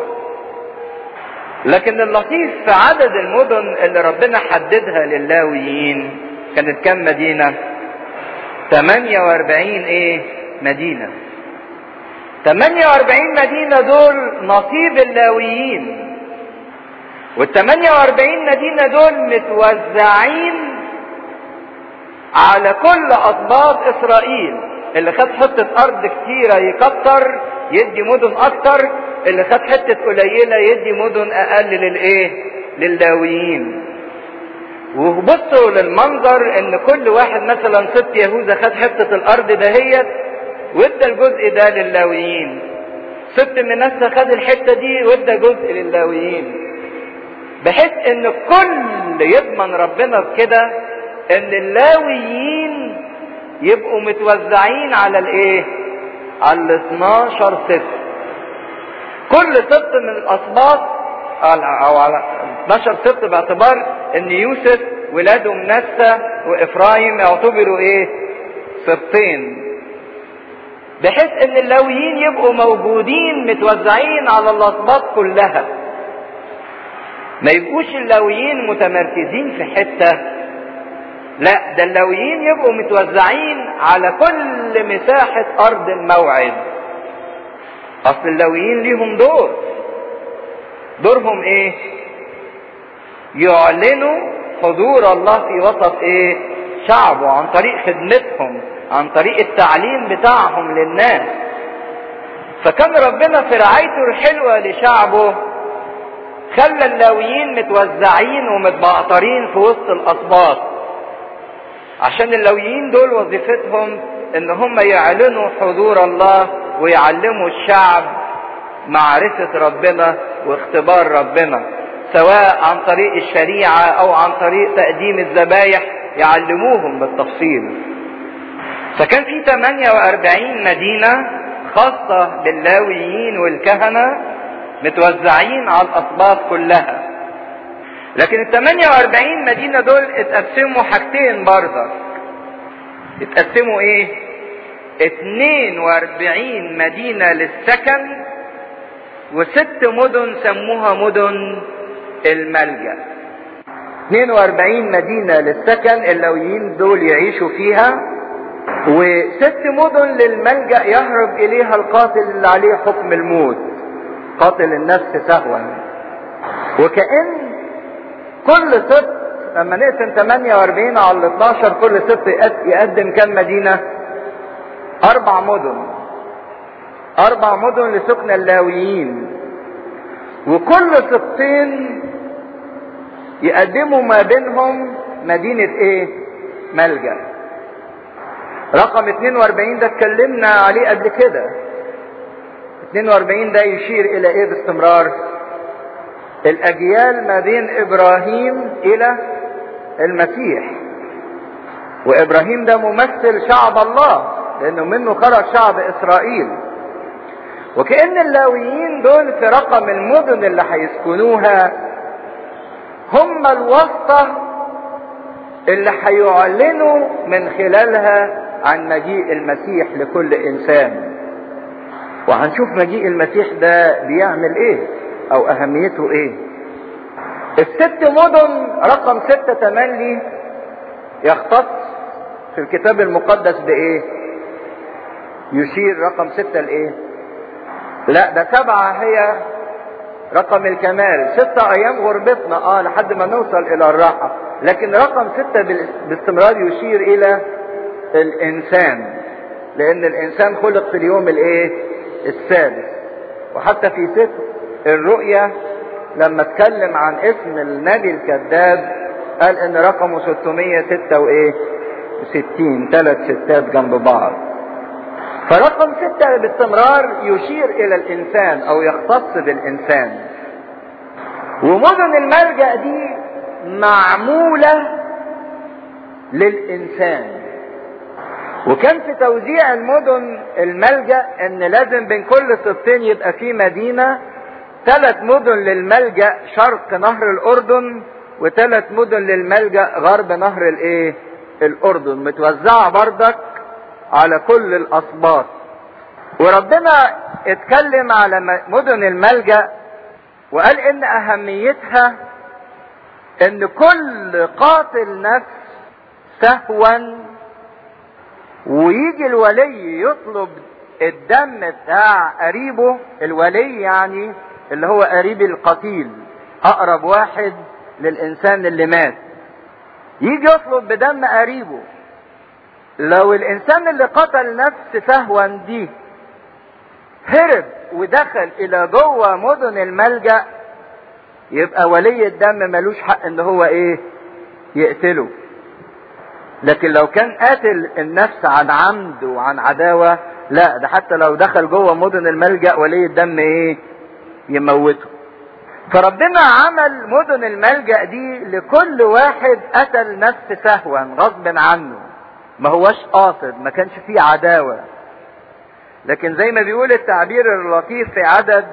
لكن اللطيف في عدد المدن اللي ربنا حددها للاويين كانت كام مدينة 48 ايه مدينة 48 مدينة دول نصيب اللاويين وال 48 مدينة دول متوزعين على كل أطباق إسرائيل اللي خد حتة ارض كتيرة يكتر يدي مدن اكتر اللي خد حتة قليلة يدي مدن اقل للايه للاويين وبصوا للمنظر ان كل واحد مثلا ست يهوذا خد حتة الارض دهيت وادى الجزء ده للاويين ست منسى خد الحتة دي وادى جزء للاويين بحيث ان الكل يضمن ربنا بكده ان اللاويين يبقوا متوزعين على الايه على ال 12 ست كل ست من الاسباط او على 12 ست باعتبار ان يوسف ولاده منسى وافرايم يعتبروا ايه سبطين بحيث ان اللاويين يبقوا موجودين متوزعين على الاسباط كلها ما يبقوش اللاويين متمركزين في حته لا ده اللاويين يبقوا متوزعين على كل مساحه ارض الموعد اصل اللاويين ليهم دور دورهم ايه يعلنوا حضور الله في وسط ايه شعبه عن طريق خدمتهم عن طريق التعليم بتاعهم للناس فكان ربنا في رعايته الحلوة لشعبه خلى اللاويين متوزعين ومتبعترين في وسط الأسباط عشان اللاويين دول وظيفتهم ان هم يعلنوا حضور الله ويعلموا الشعب معرفة ربنا واختبار ربنا سواء عن طريق الشريعة او عن طريق تقديم الذبايح يعلموهم بالتفصيل فكان في 48 مدينة خاصة باللاويين والكهنة متوزعين على الأسباط كلها لكن ال 48 مدينة دول اتقسموا حاجتين برضه اتقسموا ايه 42 مدينة للسكن وست مدن سموها مدن الملجأ 42 مدينة للسكن اللاويين دول يعيشوا فيها وست مدن للملجأ يهرب إليها القاتل اللي عليه حكم الموت قاتل النفس سهوا وكأن كل ست لما نقسم 48 على ال 12 كل ست يقدم كم مدينة؟ أربع مدن أربع مدن لسكن اللاويين وكل سبطين يقدموا ما بينهم مدينة ايه؟ ملجأ رقم 42 ده اتكلمنا عليه قبل كده 42 ده يشير الى ايه باستمرار الاجيال ما بين ابراهيم الى المسيح وابراهيم ده ممثل شعب الله لانه منه خرج شعب اسرائيل وكأن اللاويين دول في رقم المدن اللي هيسكنوها هم الواسطة اللي هيعلنوا من خلالها عن مجيء المسيح لكل انسان وهنشوف مجيء المسيح ده بيعمل ايه او اهميته ايه الست مدن رقم ستة تملي يختص في الكتاب المقدس بايه يشير رقم ستة لايه لا ده سبعة هي رقم الكمال ستة ايام غربتنا اه لحد ما نوصل الى الراحة لكن رقم ستة باستمرار يشير الى الانسان لان الانسان خلق في اليوم الايه السادس وحتى في سفر الرؤيا لما اتكلم عن اسم النبي الكذاب قال ان رقمه 606 وايه 60 ثلاث ستات جنب بعض فرقم ستة باستمرار يشير الى الانسان او يختص بالانسان ومدن الملجأ دي معمولة للانسان وكان في توزيع المدن الملجأ ان لازم بين كل سبطين يبقى في مدينة ثلاث مدن للملجأ شرق نهر الاردن وثلاث مدن للملجأ غرب نهر الايه الاردن متوزعة بردك على كل الاسباط وربنا اتكلم على مدن الملجأ وقال ان اهميتها ان كل قاتل نفس سهوا ويجي الولي يطلب الدم بتاع قريبه الولي يعني اللي هو قريب القتيل اقرب واحد للانسان اللي مات يجي يطلب بدم قريبه لو الانسان اللي قتل نفس سهوا دي هرب ودخل الى جوه مدن الملجأ يبقى ولي الدم ملوش حق ان هو ايه يقتله لكن لو كان قاتل النفس عن عمد وعن عداوة لا ده حتى لو دخل جوه مدن الملجأ ولي الدم ايه يموته فربنا عمل مدن الملجأ دي لكل واحد قتل نفس سهوا غصب عنه ما هوش قاصد ما كانش فيه عداوة لكن زي ما بيقول التعبير اللطيف في عدد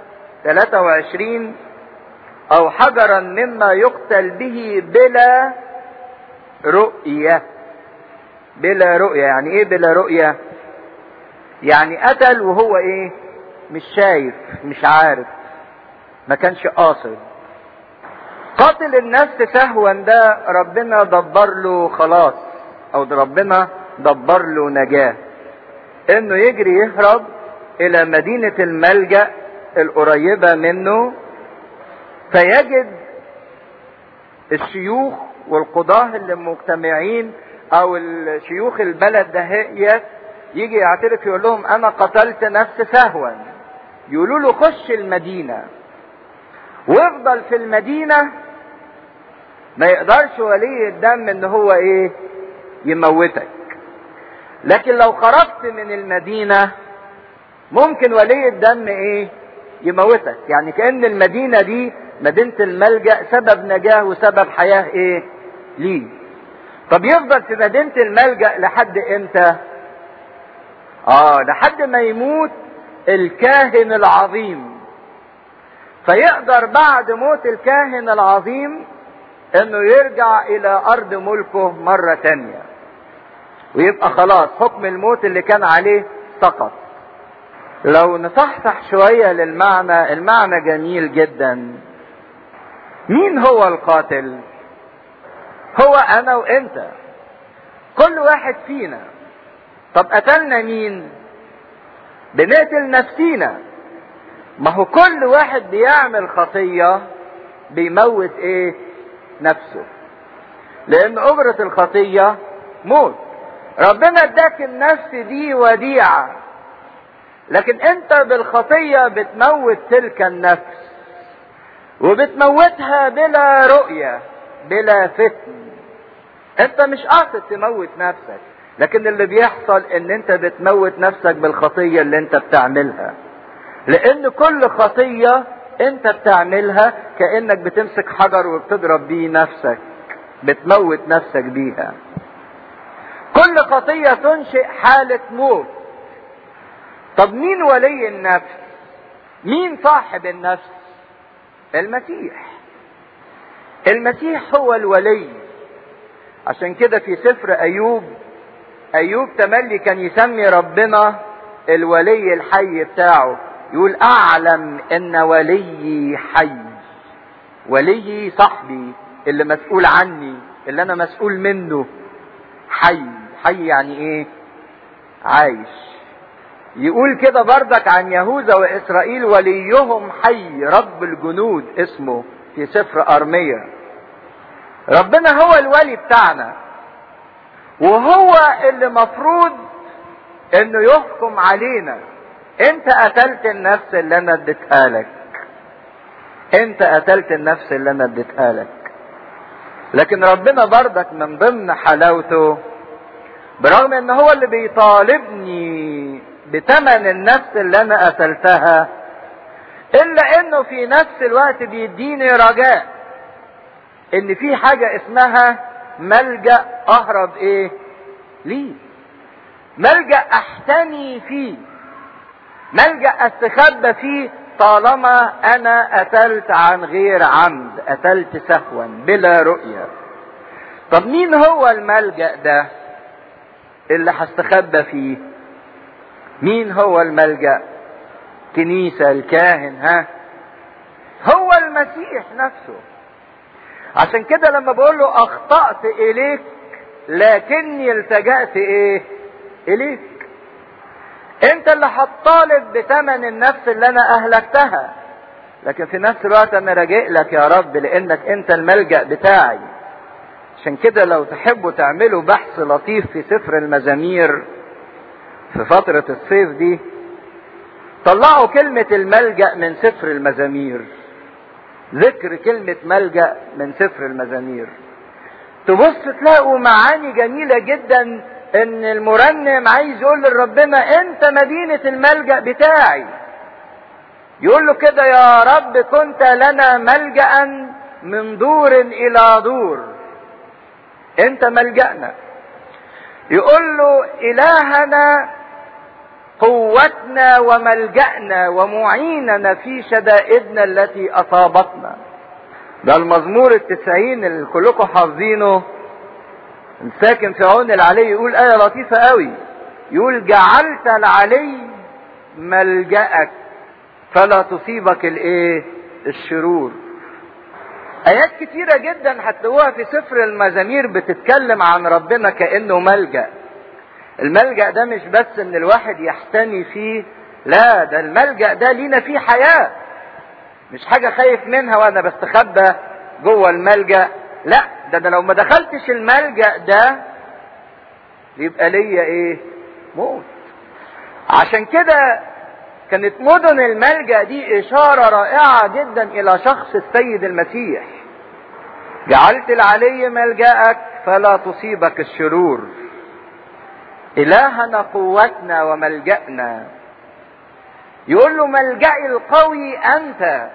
23 او حجرا مما يقتل به بلا رؤية بلا رؤية يعني ايه بلا رؤية يعني قتل وهو ايه مش شايف مش عارف ما كانش قاصد قاتل النفس سهوا ده ربنا دبر له خلاص او ربنا دبر له نجاة انه يجري يهرب الى مدينة الملجأ القريبة منه فيجد الشيوخ والقضاة اللي مجتمعين او الشيوخ البلد دهيت يجي يعترف يقول لهم انا قتلت نفس سهوا يقولوا له خش المدينة وافضل في المدينة ما يقدرش ولي الدم ان هو ايه يموتك لكن لو خرجت من المدينة ممكن ولي الدم ايه يموتك يعني كأن المدينة دي مدينة الملجأ سبب نجاة وسبب حياة ايه ليه طب يفضل في مدينة الملجأ لحد امتى اه لحد ما يموت الكاهن العظيم فيقدر بعد موت الكاهن العظيم انه يرجع الى ارض ملكه مرة تانية ويبقى خلاص حكم الموت اللي كان عليه سقط لو نصحصح شوية للمعنى المعنى جميل جدا مين هو القاتل هو انا وانت كل واحد فينا طب قتلنا مين بنقتل نفسينا ما هو كل واحد بيعمل خطية بيموت ايه نفسه لان اجرة الخطية موت ربنا اداك النفس دي وديعة لكن انت بالخطية بتموت تلك النفس وبتموتها بلا رؤية بلا فتن انت مش قاصد تموت نفسك لكن اللي بيحصل ان انت بتموت نفسك بالخطية اللي انت بتعملها لان كل خطية انت بتعملها كأنك بتمسك حجر وبتضرب بيه نفسك بتموت نفسك بيها كل خطية تنشئ حالة موت طب مين ولي النفس مين صاحب النفس المسيح المسيح هو الولي عشان كده في سفر ايوب ايوب تملي كان يسمي ربنا الولي الحي بتاعه يقول اعلم ان وليي حي وليي صاحبي اللي مسؤول عني اللي انا مسؤول منه حي حي يعني ايه عايش يقول كده بردك عن يهوذا واسرائيل وليهم حي رب الجنود اسمه في سفر ارميا ربنا هو الولي بتاعنا وهو اللي مفروض انه يحكم علينا انت قتلت النفس اللي انا اديتها لك انت قتلت النفس اللي انا اديتها لك لكن ربنا بردك من ضمن حلاوته برغم ان هو اللي بيطالبني بتمن النفس اللي انا قتلتها الا انه في نفس الوقت بيديني رجاء ان في حاجة اسمها ملجأ اهرب ايه ليه ملجأ احتمي فيه ملجأ استخبى فيه طالما انا قتلت عن غير عمد قتلت سهوا بلا رؤية طب مين هو الملجأ ده اللي هستخبى فيه مين هو الملجأ كنيسة الكاهن ها هو المسيح نفسه عشان كده لما بقول له اخطأت اليك لكني التجأت ايه اليك انت اللي هتطالب بثمن النفس اللي انا اهلكتها لكن في نفس الوقت انا راجع لك يا رب لانك انت الملجأ بتاعي عشان كده لو تحبوا تعملوا بحث لطيف في سفر المزامير في فترة الصيف دي طلعوا كلمة الملجأ من سفر المزامير ذكر كلمة ملجأ من سفر المزامير تبص تلاقوا معاني جميلة جدا ان المرنم عايز يقول لربنا انت مدينة الملجأ بتاعي يقول له كده يا رب كنت لنا ملجأ من دور الى دور انت ملجأنا يقول له الهنا قوتنا وملجأنا ومعيننا في شدائدنا التي اصابتنا ده المزمور التسعين اللي كلكم حافظينه الساكن في عون العلي يقول آية لطيفة قوي يقول جعلت العلي ملجأك فلا تصيبك الايه الشرور ايات كتيرة جدا هتلاقوها في سفر المزامير بتتكلم عن ربنا كأنه ملجأ الملجأ ده مش بس ان الواحد يحتمي فيه لا ده الملجأ ده لينا فيه حياة مش حاجة خايف منها وانا بستخبى جوه الملجأ لا ده انا لو ما دخلتش الملجأ ده يبقى ليا ايه موت عشان كده كانت مدن الملجأ دي اشارة رائعة جدا الى شخص السيد المسيح جعلت العلي ملجأك فلا تصيبك الشرور الهنا قوتنا وملجأنا يقول له ملجأي القوي انت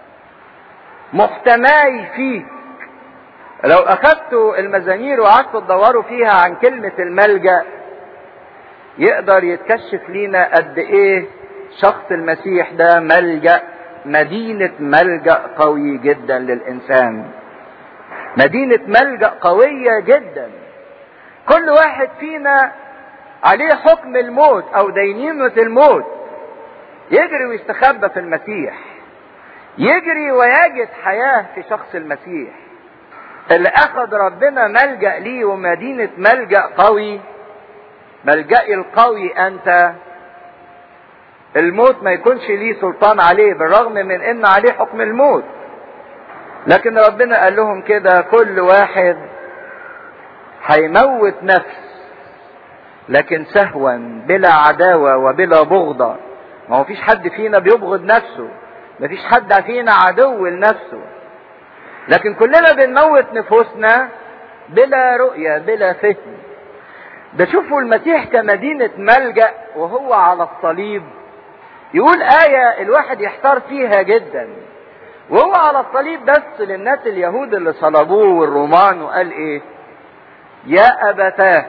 محتماي فيك لو اخدتوا المزامير وقعدتوا تدوروا فيها عن كلمة الملجأ يقدر يتكشف لينا قد ايه شخص المسيح ده ملجأ مدينة ملجأ قوي جدا للإنسان مدينة ملجأ قوية جدا كل واحد فينا عليه حكم الموت أو دينونة الموت يجري ويستخبى في المسيح يجري ويجد حياة في شخص المسيح اللي أخذ ربنا ملجأ ليه ومدينة ملجأ قوي ملجأي القوي أنت الموت ما يكونش ليه سلطان عليه بالرغم من ان عليه حكم الموت لكن ربنا قال لهم كده كل واحد هيموت نفس لكن سهوا بلا عداوة وبلا بغضة ما هو فيش حد فينا بيبغض نفسه ما فيش حد فينا عدو لنفسه لكن كلنا بنموت نفوسنا بلا رؤية بلا فهم ده شوفوا المسيح كمدينة ملجأ وهو على الصليب يقول آية الواحد يحتار فيها جدا وهو على الصليب بس للناس اليهود اللي صلبوه والرومان وقال ايه يا أبتاه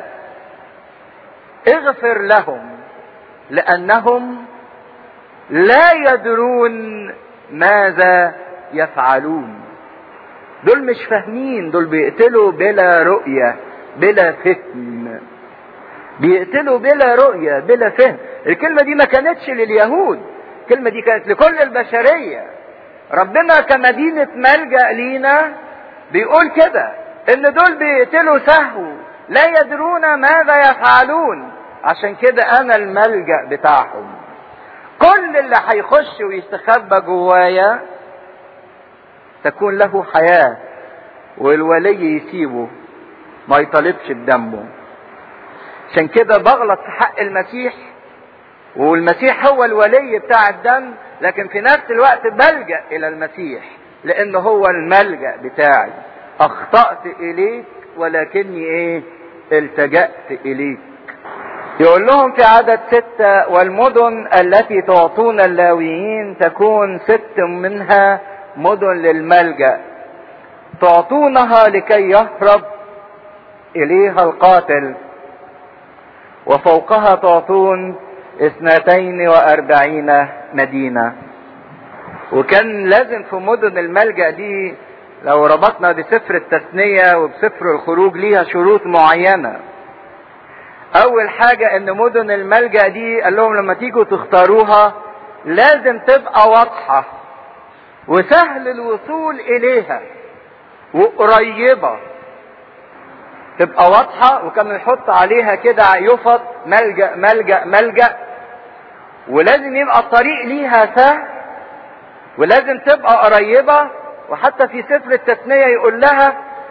اغفر لهم لأنهم لا يدرون ماذا يفعلون دول مش فاهمين دول بيقتلوا بلا رؤية بلا فهم بيقتلوا بلا رؤية بلا فهم الكلمة دي ما كانتش لليهود الكلمة دي كانت لكل البشرية ربنا كمدينة ملجأ لينا بيقول كده ان دول بيقتلوا سهو لا يدرون ماذا يفعلون عشان كده انا الملجأ بتاعهم كل اللي هيخش ويستخبى جوايا تكون له حياة والولي يسيبه ما يطالبش بدمه عشان كده بغلط في حق المسيح والمسيح هو الولي بتاع الدم لكن في نفس الوقت بلجأ إلى المسيح لأن هو الملجأ بتاعي أخطأت إليك ولكني إيه التجأت إليك يقول لهم في عدد ستة والمدن التي تعطون اللاويين تكون ست منها مدن للملجأ تعطونها لكي يهرب إليها القاتل وفوقها تعطون اثنتين واربعين مدينة وكان لازم في مدن الملجأ دي لو ربطنا بسفر التثنية وبسفر الخروج ليها شروط معينة اول حاجة ان مدن الملجأ دي قال لهم لما تيجوا تختاروها لازم تبقى واضحة وسهل الوصول اليها وقريبة تبقى واضحة وكان يحط عليها كده يفط ملجأ ملجأ ملجأ ولازم يبقى الطريق ليها سهل ولازم تبقى قريبة وحتى في سفر التثنية يقول لها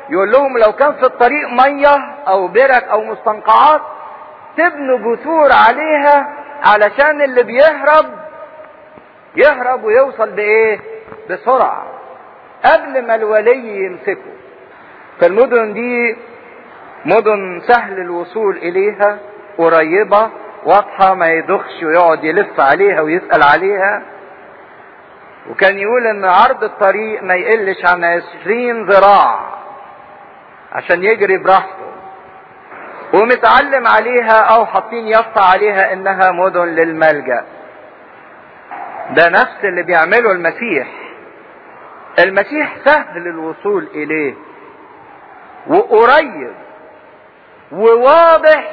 يقول لهم لو كان في الطريق ميه او برك او مستنقعات تبنوا جسور عليها علشان اللي بيهرب يهرب ويوصل بايه بسرعه قبل ما الولي يمسكه فالمدن دي مدن سهل الوصول اليها قريبه واضحه ما يدخش ويقعد يلف عليها ويسال عليها وكان يقول ان عرض الطريق ما يقلش عن عشرين ذراع عشان يجري براحته ومتعلم عليها او حاطين يافطة عليها انها مدن للملجأ ده نفس اللي بيعمله المسيح المسيح سهل الوصول اليه وقريب وواضح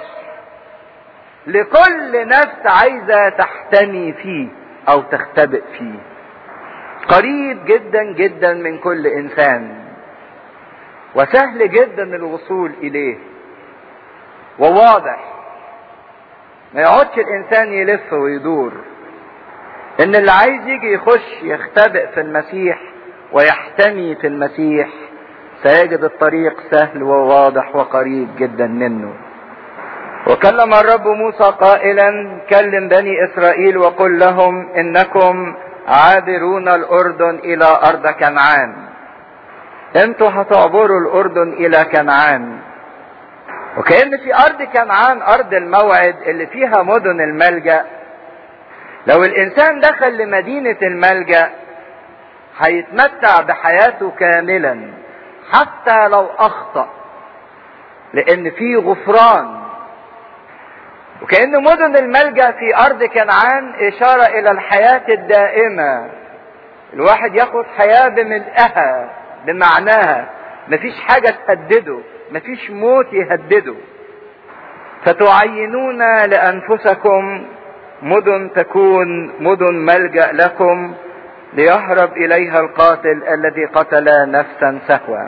لكل نفس عايزة تحتمي فيه او تختبئ فيه قريب جدا جدا من كل انسان وسهل جدا الوصول اليه وواضح ما يقعدش الانسان يلف ويدور ان اللي عايز يجي يخش يختبئ في المسيح ويحتمي في المسيح سيجد الطريق سهل وواضح وقريب جدا منه وكلم الرب موسى قائلا كلم بني اسرائيل وقل لهم انكم عابرون الاردن الى ارض كنعان انتوا هتعبروا الاردن الى كنعان وكأن في ارض كنعان ارض الموعد اللي فيها مدن الملجأ لو الانسان دخل لمدينة الملجأ هيتمتع بحياته كاملا حتى لو اخطأ لان في غفران وكأن مدن الملجأ في أرض كنعان إشارة إلى الحياة الدائمة الواحد ياخد حياة بملئها بمعناها مفيش حاجة تهدده مفيش موت يهدده فتعينون لأنفسكم مدن تكون مدن ملجأ لكم ليهرب إليها القاتل الذي قتل نفسا سهوا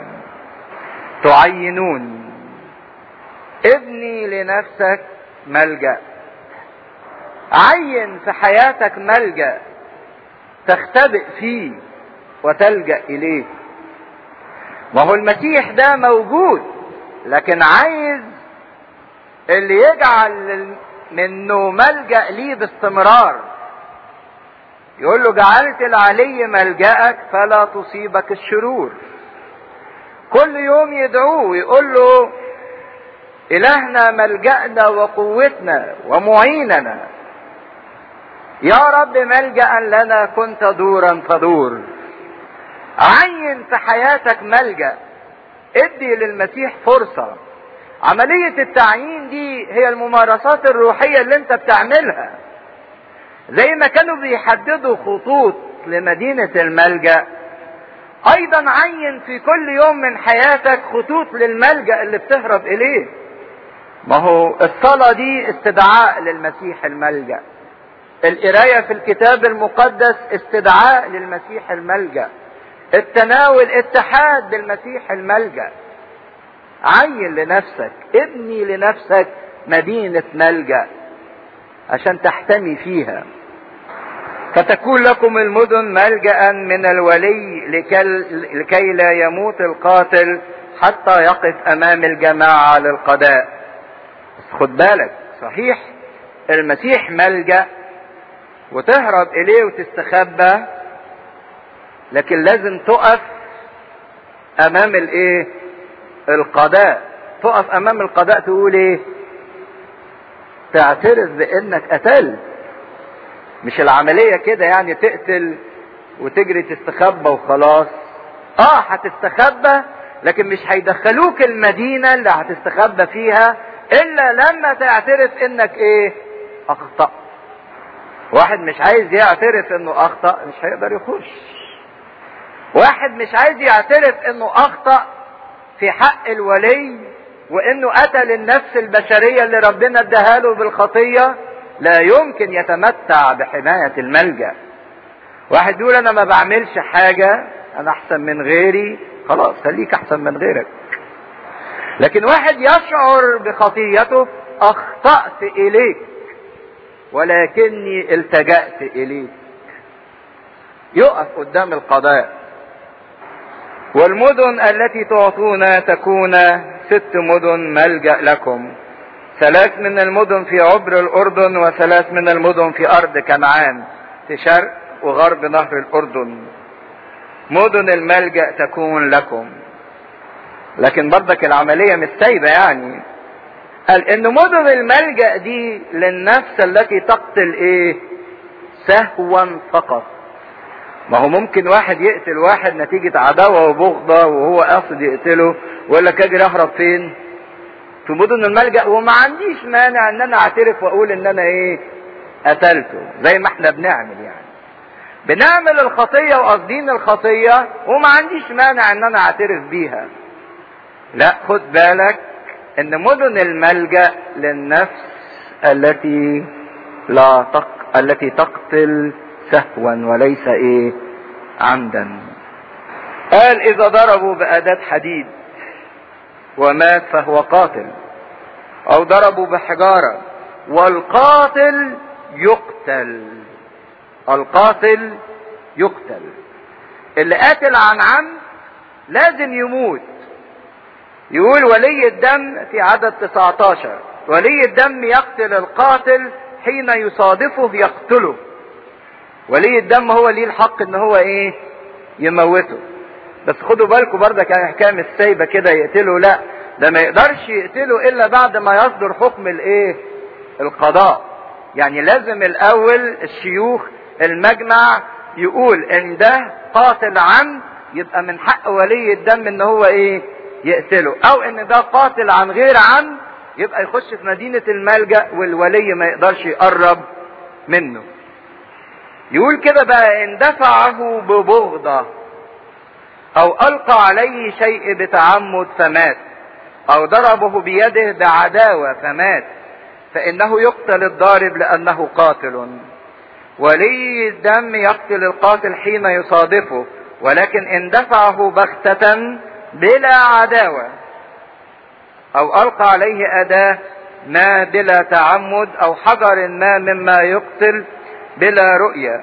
تعينون ابني لنفسك ملجأ عين في حياتك ملجأ تختبئ فيه وتلجأ إليه ما هو المسيح ده موجود لكن عايز اللي يجعل منه ملجأ ليه باستمرار يقول له جعلت العلي ملجأك فلا تصيبك الشرور كل يوم يدعوه ويقول له إلهنا ملجأنا وقوتنا ومعيننا يا رب ملجأ لنا كنت دورا فدور عين في حياتك ملجأ ادي للمسيح فرصة عملية التعيين دي هي الممارسات الروحية اللي انت بتعملها زي ما كانوا بيحددوا خطوط لمدينة الملجأ ايضا عين في كل يوم من حياتك خطوط للملجأ اللي بتهرب اليه ما هو الصلاة دي استدعاء للمسيح الملجأ القراية في الكتاب المقدس استدعاء للمسيح الملجأ التناول اتحاد بالمسيح الملجأ عين لنفسك ابني لنفسك مدينة ملجأ عشان تحتمي فيها فتكون لكم المدن ملجأ من الولي لكي لا يموت القاتل حتى يقف امام الجماعة للقضاء بس خد بالك صحيح المسيح ملجأ وتهرب اليه وتستخبى لكن لازم تقف امام الايه القضاء تقف امام القضاء تقول ايه تعترف بانك قتلت مش العملية كده يعني تقتل وتجري تستخبى وخلاص اه هتستخبى لكن مش هيدخلوك المدينة اللي هتستخبى فيها الا لما تعترف انك ايه اخطأت واحد مش عايز يعترف انه اخطأ مش هيقدر يخش واحد مش عايز يعترف انه اخطأ في حق الولي وانه قتل النفس البشرية اللي ربنا اداها له بالخطية لا يمكن يتمتع بحماية الملجأ واحد يقول انا ما بعملش حاجة انا احسن من غيري خلاص خليك احسن من غيرك لكن واحد يشعر بخطيته اخطأت اليك ولكني التجأت اليك يقف قدام القضاء والمدن التي تعطون تكون ست مدن ملجأ لكم ثلاث من المدن في عبر الأردن وثلاث من المدن في أرض كنعان في شرق وغرب نهر الأردن مدن الملجأ تكون لكم لكن برضك العملية مش سايبة يعني قال ان مدن الملجأ دي للنفس التي تقتل ايه سهوا فقط ما هو ممكن واحد يقتل واحد نتيجة عداوة وبغضة وهو قاصد يقتله ويقول لك اجري اهرب فين في مدن الملجأ وما عنديش مانع ان انا اعترف واقول ان انا ايه قتلته زي ما احنا بنعمل يعني بنعمل الخطية وقاصدين الخطية وما عنديش مانع ان انا اعترف بيها لا خد بالك ان مدن الملجأ للنفس التي لا تق... التي تقتل سهوا وليس ايه عمدا قال اذا ضربوا بأداة حديد ومات فهو قاتل او ضربوا بحجارة والقاتل يقتل القاتل يقتل اللي قاتل عن عمد لازم يموت يقول ولي الدم في عدد 19 ولي الدم يقتل القاتل حين يصادفه يقتله ولي الدم هو ليه الحق ان هو ايه يموته بس خدوا بالكم برضه كان حكايه مش سايبه كده يقتله لا ده ما يقدرش يقتله الا بعد ما يصدر حكم الايه القضاء يعني لازم الاول الشيوخ المجمع يقول ان ده قاتل عمد يبقى من حق ولي الدم ان هو ايه يقتله او ان ده قاتل عن غير عمد يبقى يخش في مدينة الملجأ والولي ما يقدرش يقرب منه يقول كده بقى ان دفعه ببغضة او القى عليه شيء بتعمد فمات او ضربه بيده بعداوة فمات فانه يقتل الضارب لانه قاتل ولي الدم يقتل القاتل حين يصادفه ولكن ان دفعه بغتة بلا عداوة او القى عليه اداة ما بلا تعمد او حجر ما مما يقتل بلا رؤية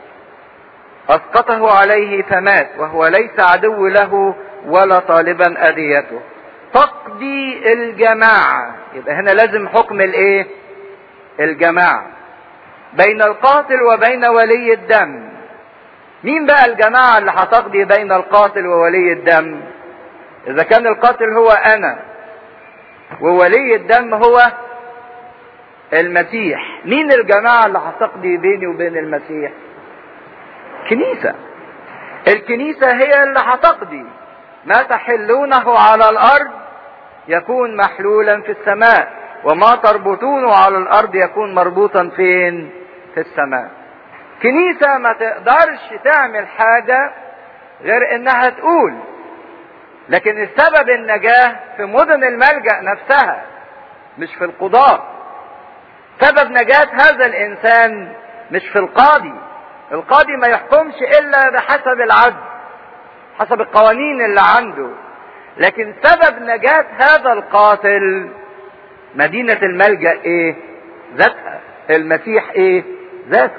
اسقطه عليه فمات وهو ليس عدو له ولا طالبا اذيته تقضي الجماعة يبقى هنا لازم حكم الايه الجماعة بين القاتل وبين ولي الدم مين بقى الجماعة اللي هتقضي بين القاتل وولي الدم اذا كان القاتل هو انا وولي الدم هو المسيح مين الجماعة اللي هتقضي بيني وبين المسيح كنيسة الكنيسة هي اللي هتقضي ما تحلونه على الارض يكون محلولا في السماء وما تربطونه على الارض يكون مربوطا فين في السماء كنيسة ما تقدرش تعمل حاجة غير انها تقول لكن السبب النجاة في مدن الملجأ نفسها مش في القضاء سبب نجاة هذا الانسان مش في القاضي القاضي ما يحكمش الا بحسب العدل حسب القوانين اللي عنده لكن سبب نجاة هذا القاتل مدينة الملجأ ايه ذاتها المسيح ايه ذاته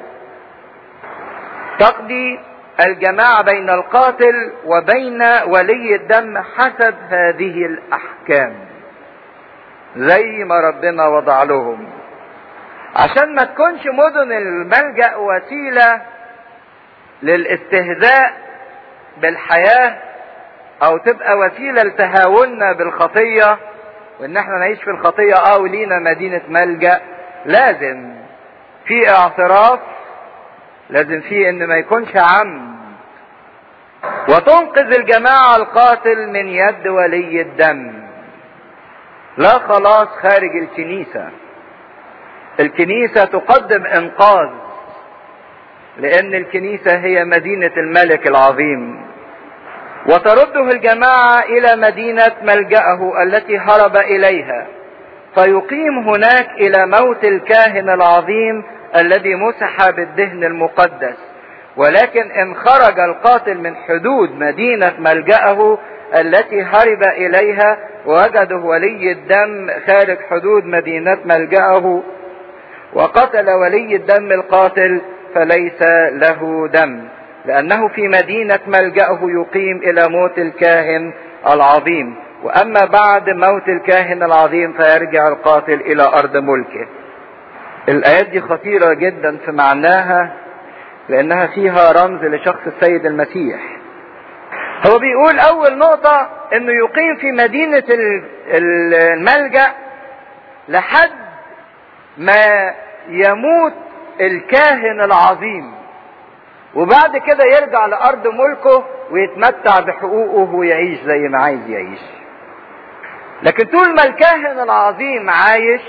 تقضي الجماعة بين القاتل وبين ولي الدم حسب هذه الأحكام زي ما ربنا وضع لهم عشان ما تكونش مدن الملجأ وسيلة للاستهزاء بالحياة أو تبقى وسيلة لتهاوننا بالخطية وإن احنا نعيش في الخطية أو لينا مدينة ملجأ لازم في اعتراف لازم في ان ما يكونش عم وتنقذ الجماعة القاتل من يد ولي الدم لا خلاص خارج الكنيسة الكنيسة تقدم انقاذ لان الكنيسة هي مدينة الملك العظيم وترده الجماعة الى مدينة ملجأه التي هرب اليها فيقيم هناك الى موت الكاهن العظيم الذي مسح بالدهن المقدس ولكن ان خرج القاتل من حدود مدينة ملجأه التي هرب اليها وجده ولي الدم خارج حدود مدينة ملجأه وقتل ولي الدم القاتل فليس له دم لأنه في مدينة ملجأه يقيم إلى موت الكاهن العظيم وأما بعد موت الكاهن العظيم فيرجع القاتل إلى أرض ملكه الآيات دي خطيرة جدا في معناها لأنها فيها رمز لشخص السيد المسيح هو بيقول أول نقطة إنه يقيم في مدينة الملجأ لحد ما يموت الكاهن العظيم وبعد كده يرجع لأرض ملكه ويتمتع بحقوقه ويعيش زي ما عايز يعيش لكن طول ما الكاهن العظيم عايش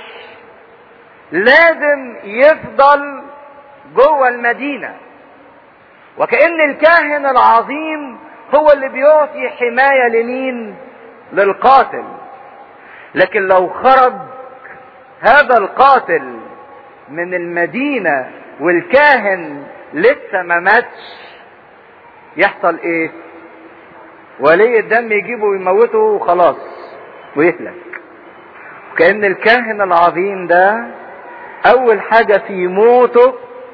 لازم يفضل جوه المدينة وكأن الكاهن العظيم هو اللي بيعطي حماية لمين للقاتل لكن لو خرج هذا القاتل من المدينة والكاهن لسه ما ماتش يحصل ايه ولي الدم يجيبه ويموته وخلاص ويهلك كأن الكاهن العظيم ده أول حاجة في موته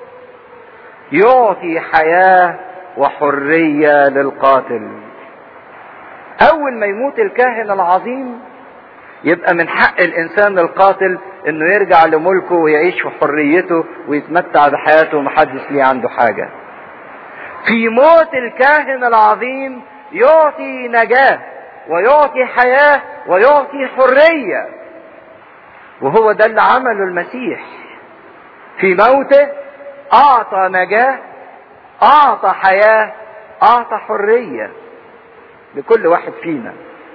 يعطي حياة وحرية للقاتل أول ما يموت الكاهن العظيم يبقى من حق الإنسان القاتل إنه يرجع لملكه ويعيش في حريته ويتمتع بحياته ومحدش ليه عنده حاجة. في موت الكاهن العظيم يعطي نجاة ويعطي حياة ويعطي حرية. وهو ده اللي عمله المسيح. في موته أعطى نجاة أعطى حياة أعطى حرية لكل واحد فينا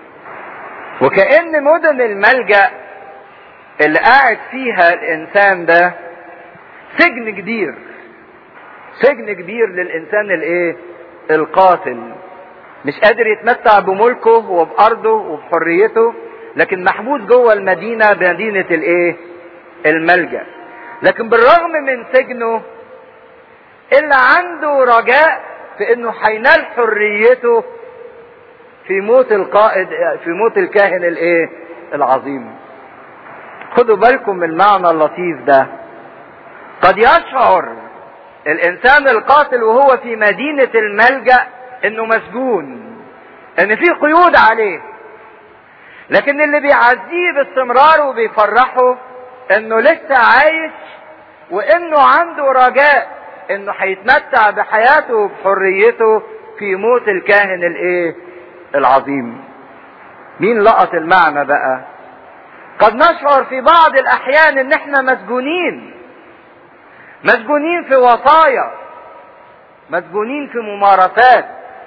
وكأن مدن الملجأ اللي قاعد فيها الإنسان ده سجن كبير سجن كبير للإنسان الإيه؟ القاتل مش قادر يتمتع بملكه وبأرضه وبحريته لكن محبوس جوه المدينة مدينة الإيه؟ الملجأ لكن بالرغم من سجنه إلا عنده رجاء في إنه هينال حريته في موت القائد في موت الكاهن الايه العظيم خدوا بالكم من المعنى اللطيف ده قد يشعر الانسان القاتل وهو في مدينة الملجأ انه مسجون ان في قيود عليه لكن اللي بيعزيه باستمرار وبيفرحه انه لسه عايش وانه عنده رجاء انه هيتمتع بحياته وبحريته في موت الكاهن الايه العظيم مين لقط المعنى بقى قد نشعر في بعض الاحيان ان احنا مسجونين مسجونين في وصايا مسجونين في ممارسات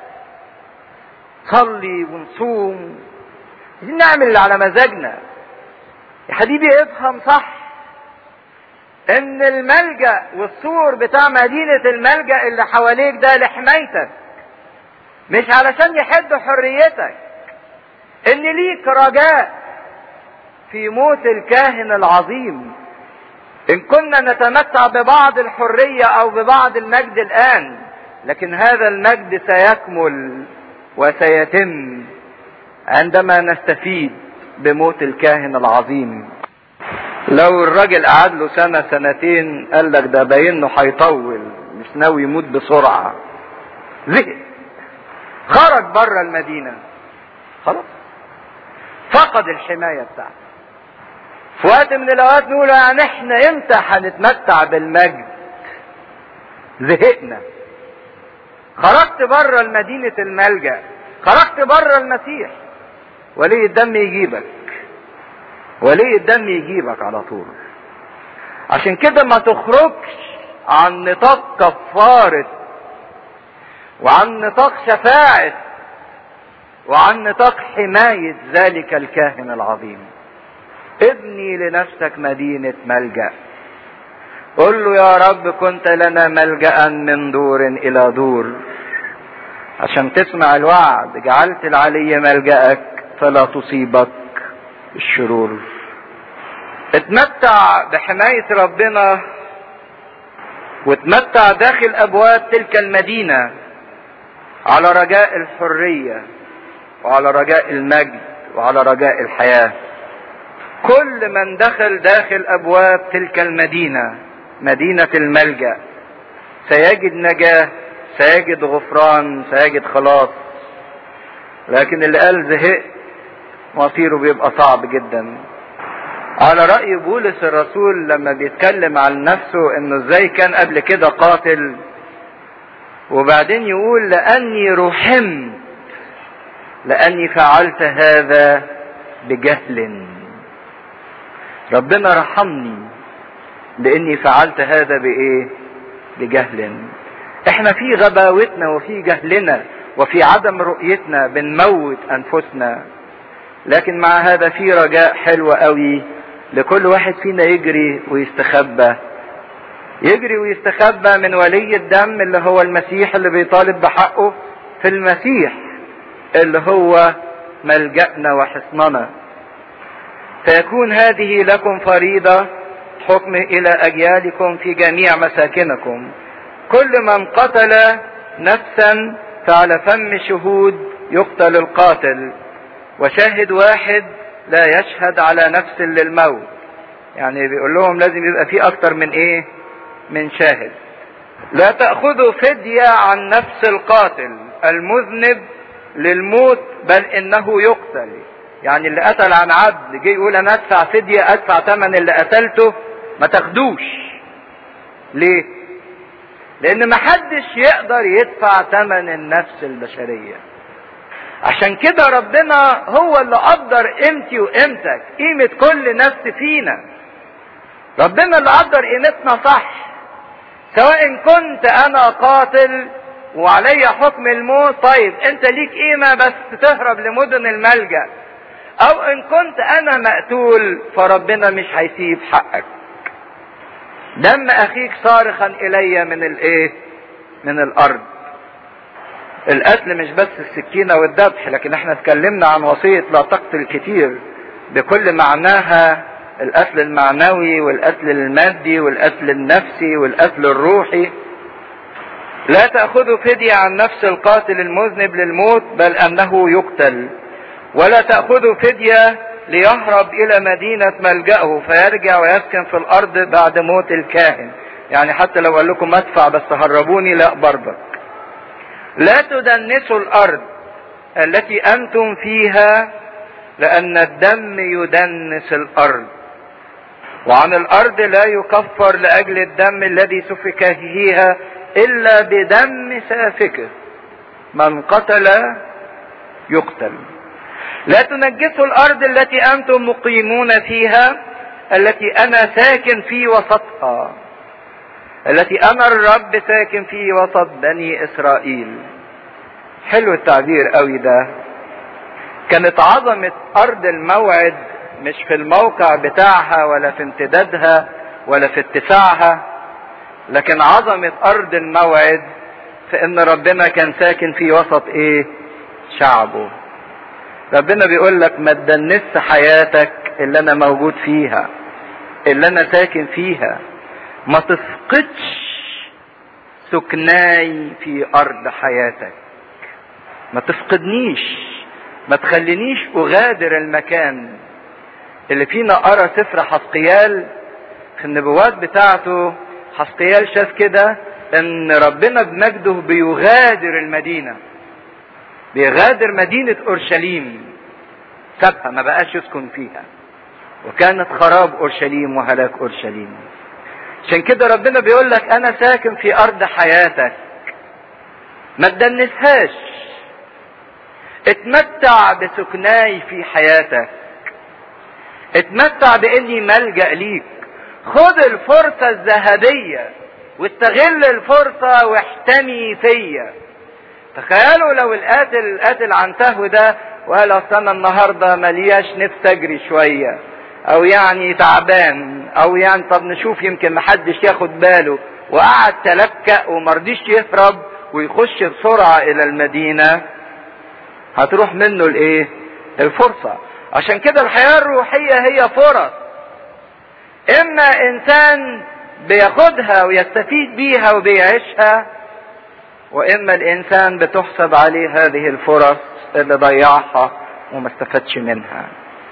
صلي ونصوم عايزين نعمل اللي على مزاجنا يا حبيبي افهم صح ان الملجأ والسور بتاع مدينة الملجأ اللي حواليك ده لحمايتك مش علشان يحدوا حريتك ان ليك رجاء في موت الكاهن العظيم ان كنا نتمتع ببعض الحرية او ببعض المجد الان لكن هذا المجد سيكمل وسيتم عندما نستفيد بموت الكاهن العظيم لو الراجل قعد له سنة سنتين قال لك ده باين هيطول مش ناوي يموت بسرعة زهق خرج بره المدينة خلاص فقد الحماية بتاعته في وقت من الاوقات نقول يعني احنا امتى هنتمتع بالمجد زهقنا خرجت بره المدينة الملجأ خرجت بره المسيح ولي الدم يجيبك ولي الدم يجيبك على طول عشان كده ما تخرجش عن نطاق كفارة وعن نطاق شفاعة وعن نطاق حماية ذلك الكاهن العظيم ابني لنفسك مدينة ملجأ قل له يا رب كنت لنا ملجأ من دور إلى دور عشان تسمع الوعد جعلت العلي ملجأك فلا تصيبك الشرور اتمتع بحماية ربنا واتمتع داخل أبواب تلك المدينة على رجاء الحرية وعلى رجاء المجد وعلى رجاء الحياة كل من دخل داخل أبواب تلك المدينة مدينة الملجأ سيجد نجاة سيجد غفران سيجد خلاص لكن اللي قال زهق مصيره بيبقى صعب جدا على رأي بولس الرسول لما بيتكلم عن نفسه انه ازاي كان قبل كده قاتل وبعدين يقول لاني رحمت لاني فعلت هذا بجهل ربنا رحمني لاني فعلت هذا بايه بجهل احنا في غباوتنا وفي جهلنا وفي عدم رؤيتنا بنموت انفسنا لكن مع هذا في رجاء حلو قوي لكل واحد فينا يجري ويستخبى يجري ويستخبى من ولي الدم اللي هو المسيح اللي بيطالب بحقه في المسيح اللي هو ملجأنا وحصننا فيكون هذه لكم فريضة حكم إلى أجيالكم في جميع مساكنكم كل من قتل نفسا فعلى فم شهود يقتل القاتل وشاهد واحد لا يشهد على نفس للموت يعني بيقول لهم لازم يبقى في اكتر من ايه من شاهد لا تأخذوا فدية عن نفس القاتل المذنب للموت بل انه يقتل يعني اللي قتل عن عبد جه يقول انا ادفع فدية ادفع ثمن اللي قتلته ما تاخدوش ليه لان محدش يقدر يدفع ثمن النفس البشريه عشان كده ربنا هو اللي قدر قيمتي وقيمتك قيمة كل نفس فينا ربنا اللي قدر قيمتنا صح سواء كنت انا قاتل وعلي حكم الموت طيب انت ليك قيمة بس تهرب لمدن الملجأ او ان كنت انا مقتول فربنا مش هيسيب حقك دم اخيك صارخا الي من الايه من الارض القتل مش بس السكينة والذبح لكن احنا اتكلمنا عن وصية لا تقتل كتير بكل معناها القتل المعنوي والقتل المادي والقتل النفسي والقتل الروحي لا تأخذوا فدية عن نفس القاتل المذنب للموت بل أنه يقتل ولا تأخذوا فدية ليهرب إلى مدينة ملجأه فيرجع ويسكن في الأرض بعد موت الكاهن يعني حتى لو قال لكم ادفع بس هربوني لا برضك لا تدنسوا الارض التي انتم فيها لان الدم يدنس الارض وعن الارض لا يكفر لاجل الدم الذي سفك فيها الا بدم سافكه من قتل يقتل لا تنجسوا الارض التي انتم مقيمون فيها التي انا ساكن في وسطها التي انا الرب ساكن في وسط بني اسرائيل حلو التعبير قوي ده كانت عظمة ارض الموعد مش في الموقع بتاعها ولا في امتدادها ولا في اتساعها لكن عظمة ارض الموعد في ان ربنا كان ساكن في وسط ايه شعبه ربنا بيقول لك ما تدنس حياتك اللي انا موجود فيها اللي انا ساكن فيها ما تفقدش سكناي في ارض حياتك ما تفقدنيش ما تخلينيش اغادر المكان اللي فينا ارى سفر حسقيال في النبوات بتاعته حسقيال شاف كده ان ربنا بمجده بيغادر المدينة بيغادر مدينة اورشليم سابها ما بقاش يسكن فيها وكانت خراب اورشليم وهلاك اورشليم عشان كده ربنا بيقول لك انا ساكن في ارض حياتك ما تدنسهاش اتمتع بسكناي في حياتك اتمتع باني ملجأ ليك خد الفرصة الذهبية واستغل الفرصة واحتمي فيا تخيلوا لو القاتل القاتل عن سهو ده وقال اصل انا النهارده ملياش نفس اجري شويه او يعني تعبان او يعني طب نشوف يمكن محدش ياخد باله وقعد تلكأ ومرضيش يهرب ويخش بسرعة الى المدينة هتروح منه الايه الفرصة عشان كده الحياة الروحية هي فرص اما انسان بياخدها ويستفيد بيها وبيعيشها واما الانسان بتحسب عليه هذه الفرص اللي ضيعها وما استفادش منها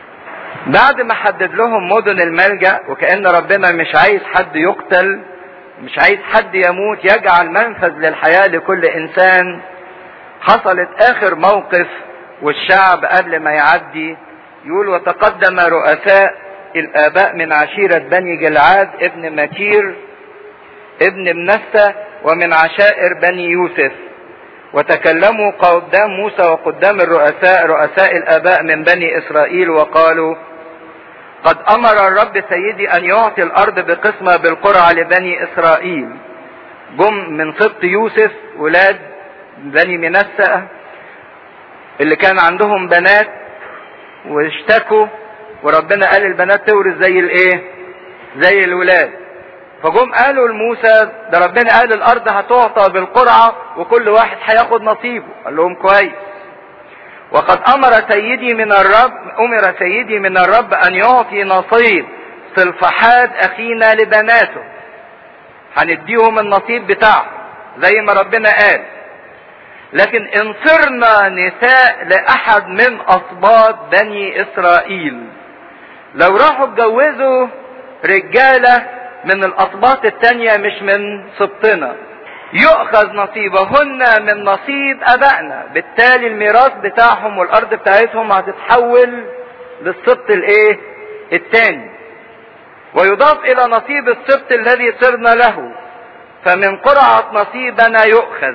بعد ما حدد لهم مدن الملجأ وكأن ربنا مش عايز حد يقتل مش عايز حد يموت يجعل منفذ للحياة لكل انسان حصلت اخر موقف والشعب قبل ما يعدي يقول وتقدم رؤساء الاباء من عشيرة بني جلعاد ابن مكير ابن منسى ومن عشائر بني يوسف وتكلموا قدام موسى وقدام الرؤساء رؤساء الاباء من بني اسرائيل وقالوا قد امر الرب سيدي ان يعطي الارض بقسمة بالقرعة لبني اسرائيل جم من سبط يوسف ولاد بني منسى اللي كان عندهم بنات واشتكوا وربنا قال البنات تورث زي الايه زي الولاد فجم قالوا لموسى ده ربنا قال الارض هتعطى بالقرعه وكل واحد هياخد نصيبه قال لهم كويس وقد امر سيدي من الرب امر سيدي من الرب ان يعطي نصيب صلفحاد اخينا لبناته هنديهم النصيب بتاعهم زي ما ربنا قال لكن ان صرنا نساء لاحد من اسباط بني اسرائيل لو راحوا اتجوزوا رجاله من الاسباط التانية مش من سبطنا يؤخذ نصيبهن من نصيب ابائنا بالتالي الميراث بتاعهم والارض بتاعتهم هتتحول للسبط الايه التاني ويضاف الى نصيب السبط الذي صرنا له فمن قرعة نصيبنا يؤخذ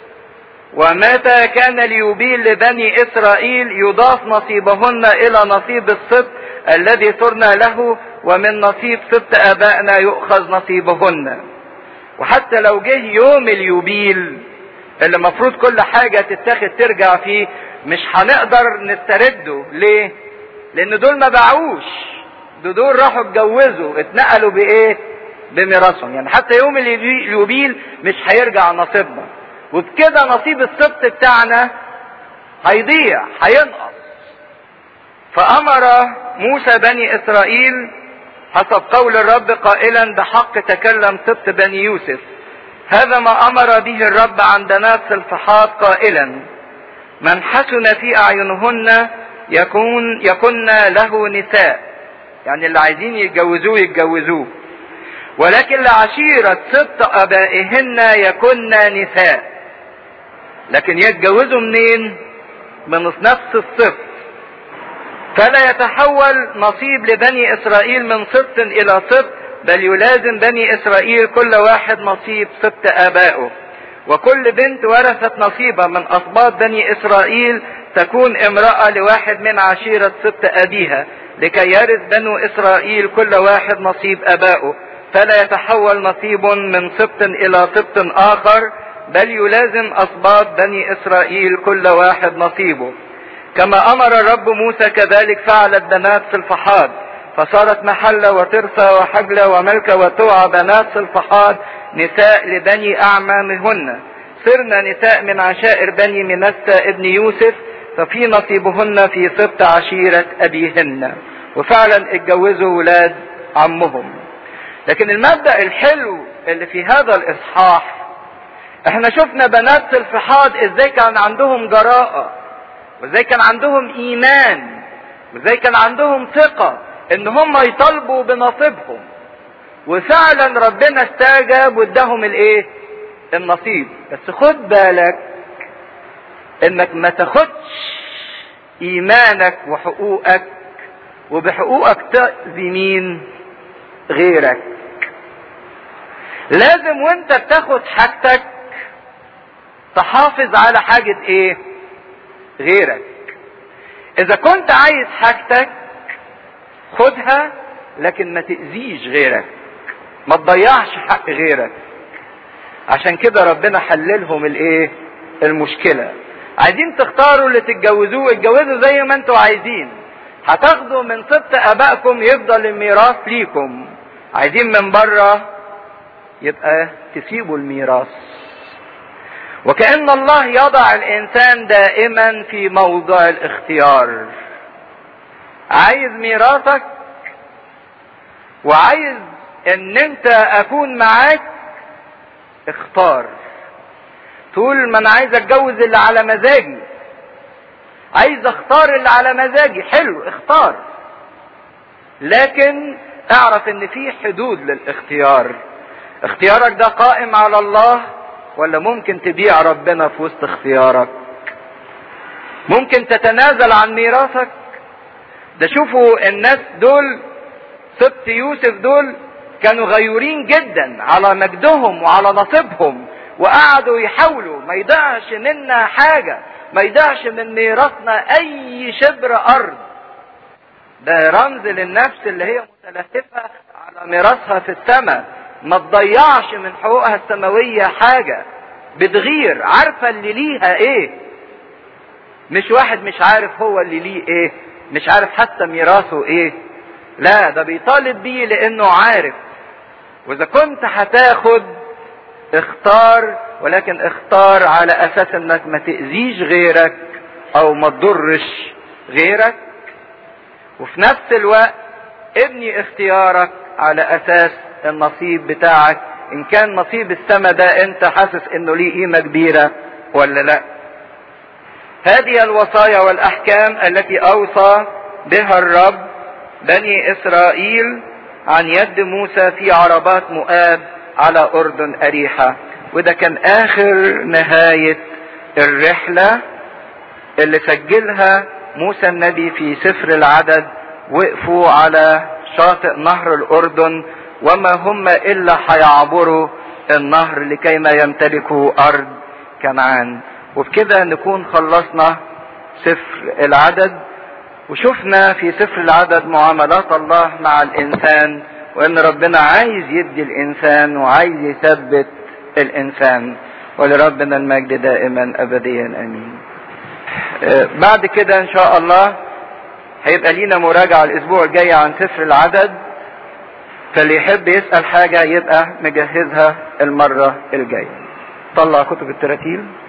ومتى كان ليبيل لبني اسرائيل يضاف نصيبهن الى نصيب السبط الذي صرنا له ومن نصيب سبط ابائنا يؤخذ نصيبهن وحتى لو جه يوم اليوبيل اللي المفروض كل حاجة تتاخد ترجع فيه مش هنقدر نسترده ليه لان دول ما باعوش دول, دول راحوا اتجوزوا اتنقلوا بايه بميراثهم يعني حتى يوم اليوبيل مش هيرجع نصيبنا وبكده نصيب السبط بتاعنا هيضيع هينقص فامر موسى بني اسرائيل حسب قول الرب قائلا بحق تكلم سبط بني يوسف هذا ما امر به الرب عن بنات سلفحات قائلا من حسن في اعينهن يكون يكن له نساء يعني اللي عايزين يتجوزوه يتجوزوه ولكن لعشيرة سبط ابائهن يكن نساء لكن يتجوزوا منين من نفس الصف فلا يتحول نصيب لبني اسرائيل من سبط الى سبط بل يلازم بني اسرائيل كل واحد نصيب سبط ابائه وكل بنت ورثت نصيبها من اسباط بني اسرائيل تكون امرأة لواحد من عشيرة سبط ابيها لكي يرث بنو اسرائيل كل واحد نصيب ابائه فلا يتحول نصيب من سبط الى سبط اخر بل يلازم اسباط بني اسرائيل كل واحد نصيبه كما امر الرب موسى كذلك فعلت بنات سلفحاد فصارت محلة وترسى وحجلة وملكة وتوعى بنات سلفحاد نساء لبني اعمامهن صرنا نساء من عشائر بني منسى ابن يوسف ففي نصيبهن في سبط عشيرة ابيهن وفعلا اتجوزوا ولاد عمهم لكن المبدأ الحلو اللي في هذا الاصحاح احنا شفنا بنات سلفحاد ازاي كان عندهم جراءة وازاي كان عندهم ايمان وازاي كان عندهم ثقة ان هم يطالبوا بنصيبهم وفعلا ربنا استجاب واداهم الايه النصيب بس خد بالك انك ما تاخدش ايمانك وحقوقك وبحقوقك تأذي مين غيرك لازم وانت بتاخد حاجتك تحافظ على حاجة ايه غيرك اذا كنت عايز حاجتك خدها لكن ما تأذيش غيرك ما تضيعش حق غيرك عشان كده ربنا حللهم الايه المشكلة عايزين تختاروا اللي تتجوزوه اتجوزوا زي ما انتوا عايزين هتاخدوا من سبط ابائكم يفضل الميراث ليكم عايزين من بره يبقى تسيبوا الميراث وكأن الله يضع الإنسان دائما في موضع الاختيار عايز ميراثك وعايز ان انت اكون معاك اختار تقول ما انا عايز اتجوز اللي على مزاجي عايز اختار اللي على مزاجي حلو اختار لكن اعرف ان في حدود للاختيار اختيارك ده قائم على الله ولا ممكن تبيع ربنا في وسط اختيارك ممكن تتنازل عن ميراثك ده شوفوا الناس دول سبت يوسف دول كانوا غيورين جدا على مجدهم وعلى نصيبهم وقعدوا يحاولوا ما يضيعش منا حاجة ما يضيعش من ميراثنا اي شبر ارض ده رمز للنفس اللي هي متلهفة على ميراثها في السماء ما تضيعش من حقوقها السماوية حاجة بتغير عارفة اللي ليها ايه مش واحد مش عارف هو اللي ليه ايه مش عارف حتى ميراثه ايه لا ده بيطالب بيه لانه عارف واذا كنت هتاخد اختار ولكن اختار على اساس انك ما تأذيش غيرك او ما تضرش غيرك وفي نفس الوقت ابني اختيارك على اساس النصيب بتاعك ان كان نصيب السما ده انت حاسس انه ليه قيمة كبيرة ولا لا هذه الوصايا والاحكام التي اوصى بها الرب بني اسرائيل عن يد موسى في عربات مؤاب على اردن اريحة وده كان اخر نهاية الرحلة اللي سجلها موسى النبي في سفر العدد وقفوا على شاطئ نهر الاردن وما هم الا هيعبروا النهر لكي ما يمتلكوا ارض كنعان وبكده نكون خلصنا سفر العدد وشفنا في سفر العدد معاملات الله مع الانسان وان ربنا عايز يدي الانسان وعايز يثبت الانسان ولربنا المجد دائما ابديا امين بعد كده ان شاء الله هيبقى لينا مراجعة الاسبوع الجاي عن سفر العدد فاللي يحب يسأل حاجة يبقى مجهزها المرة الجاية طلع كتب التراتيل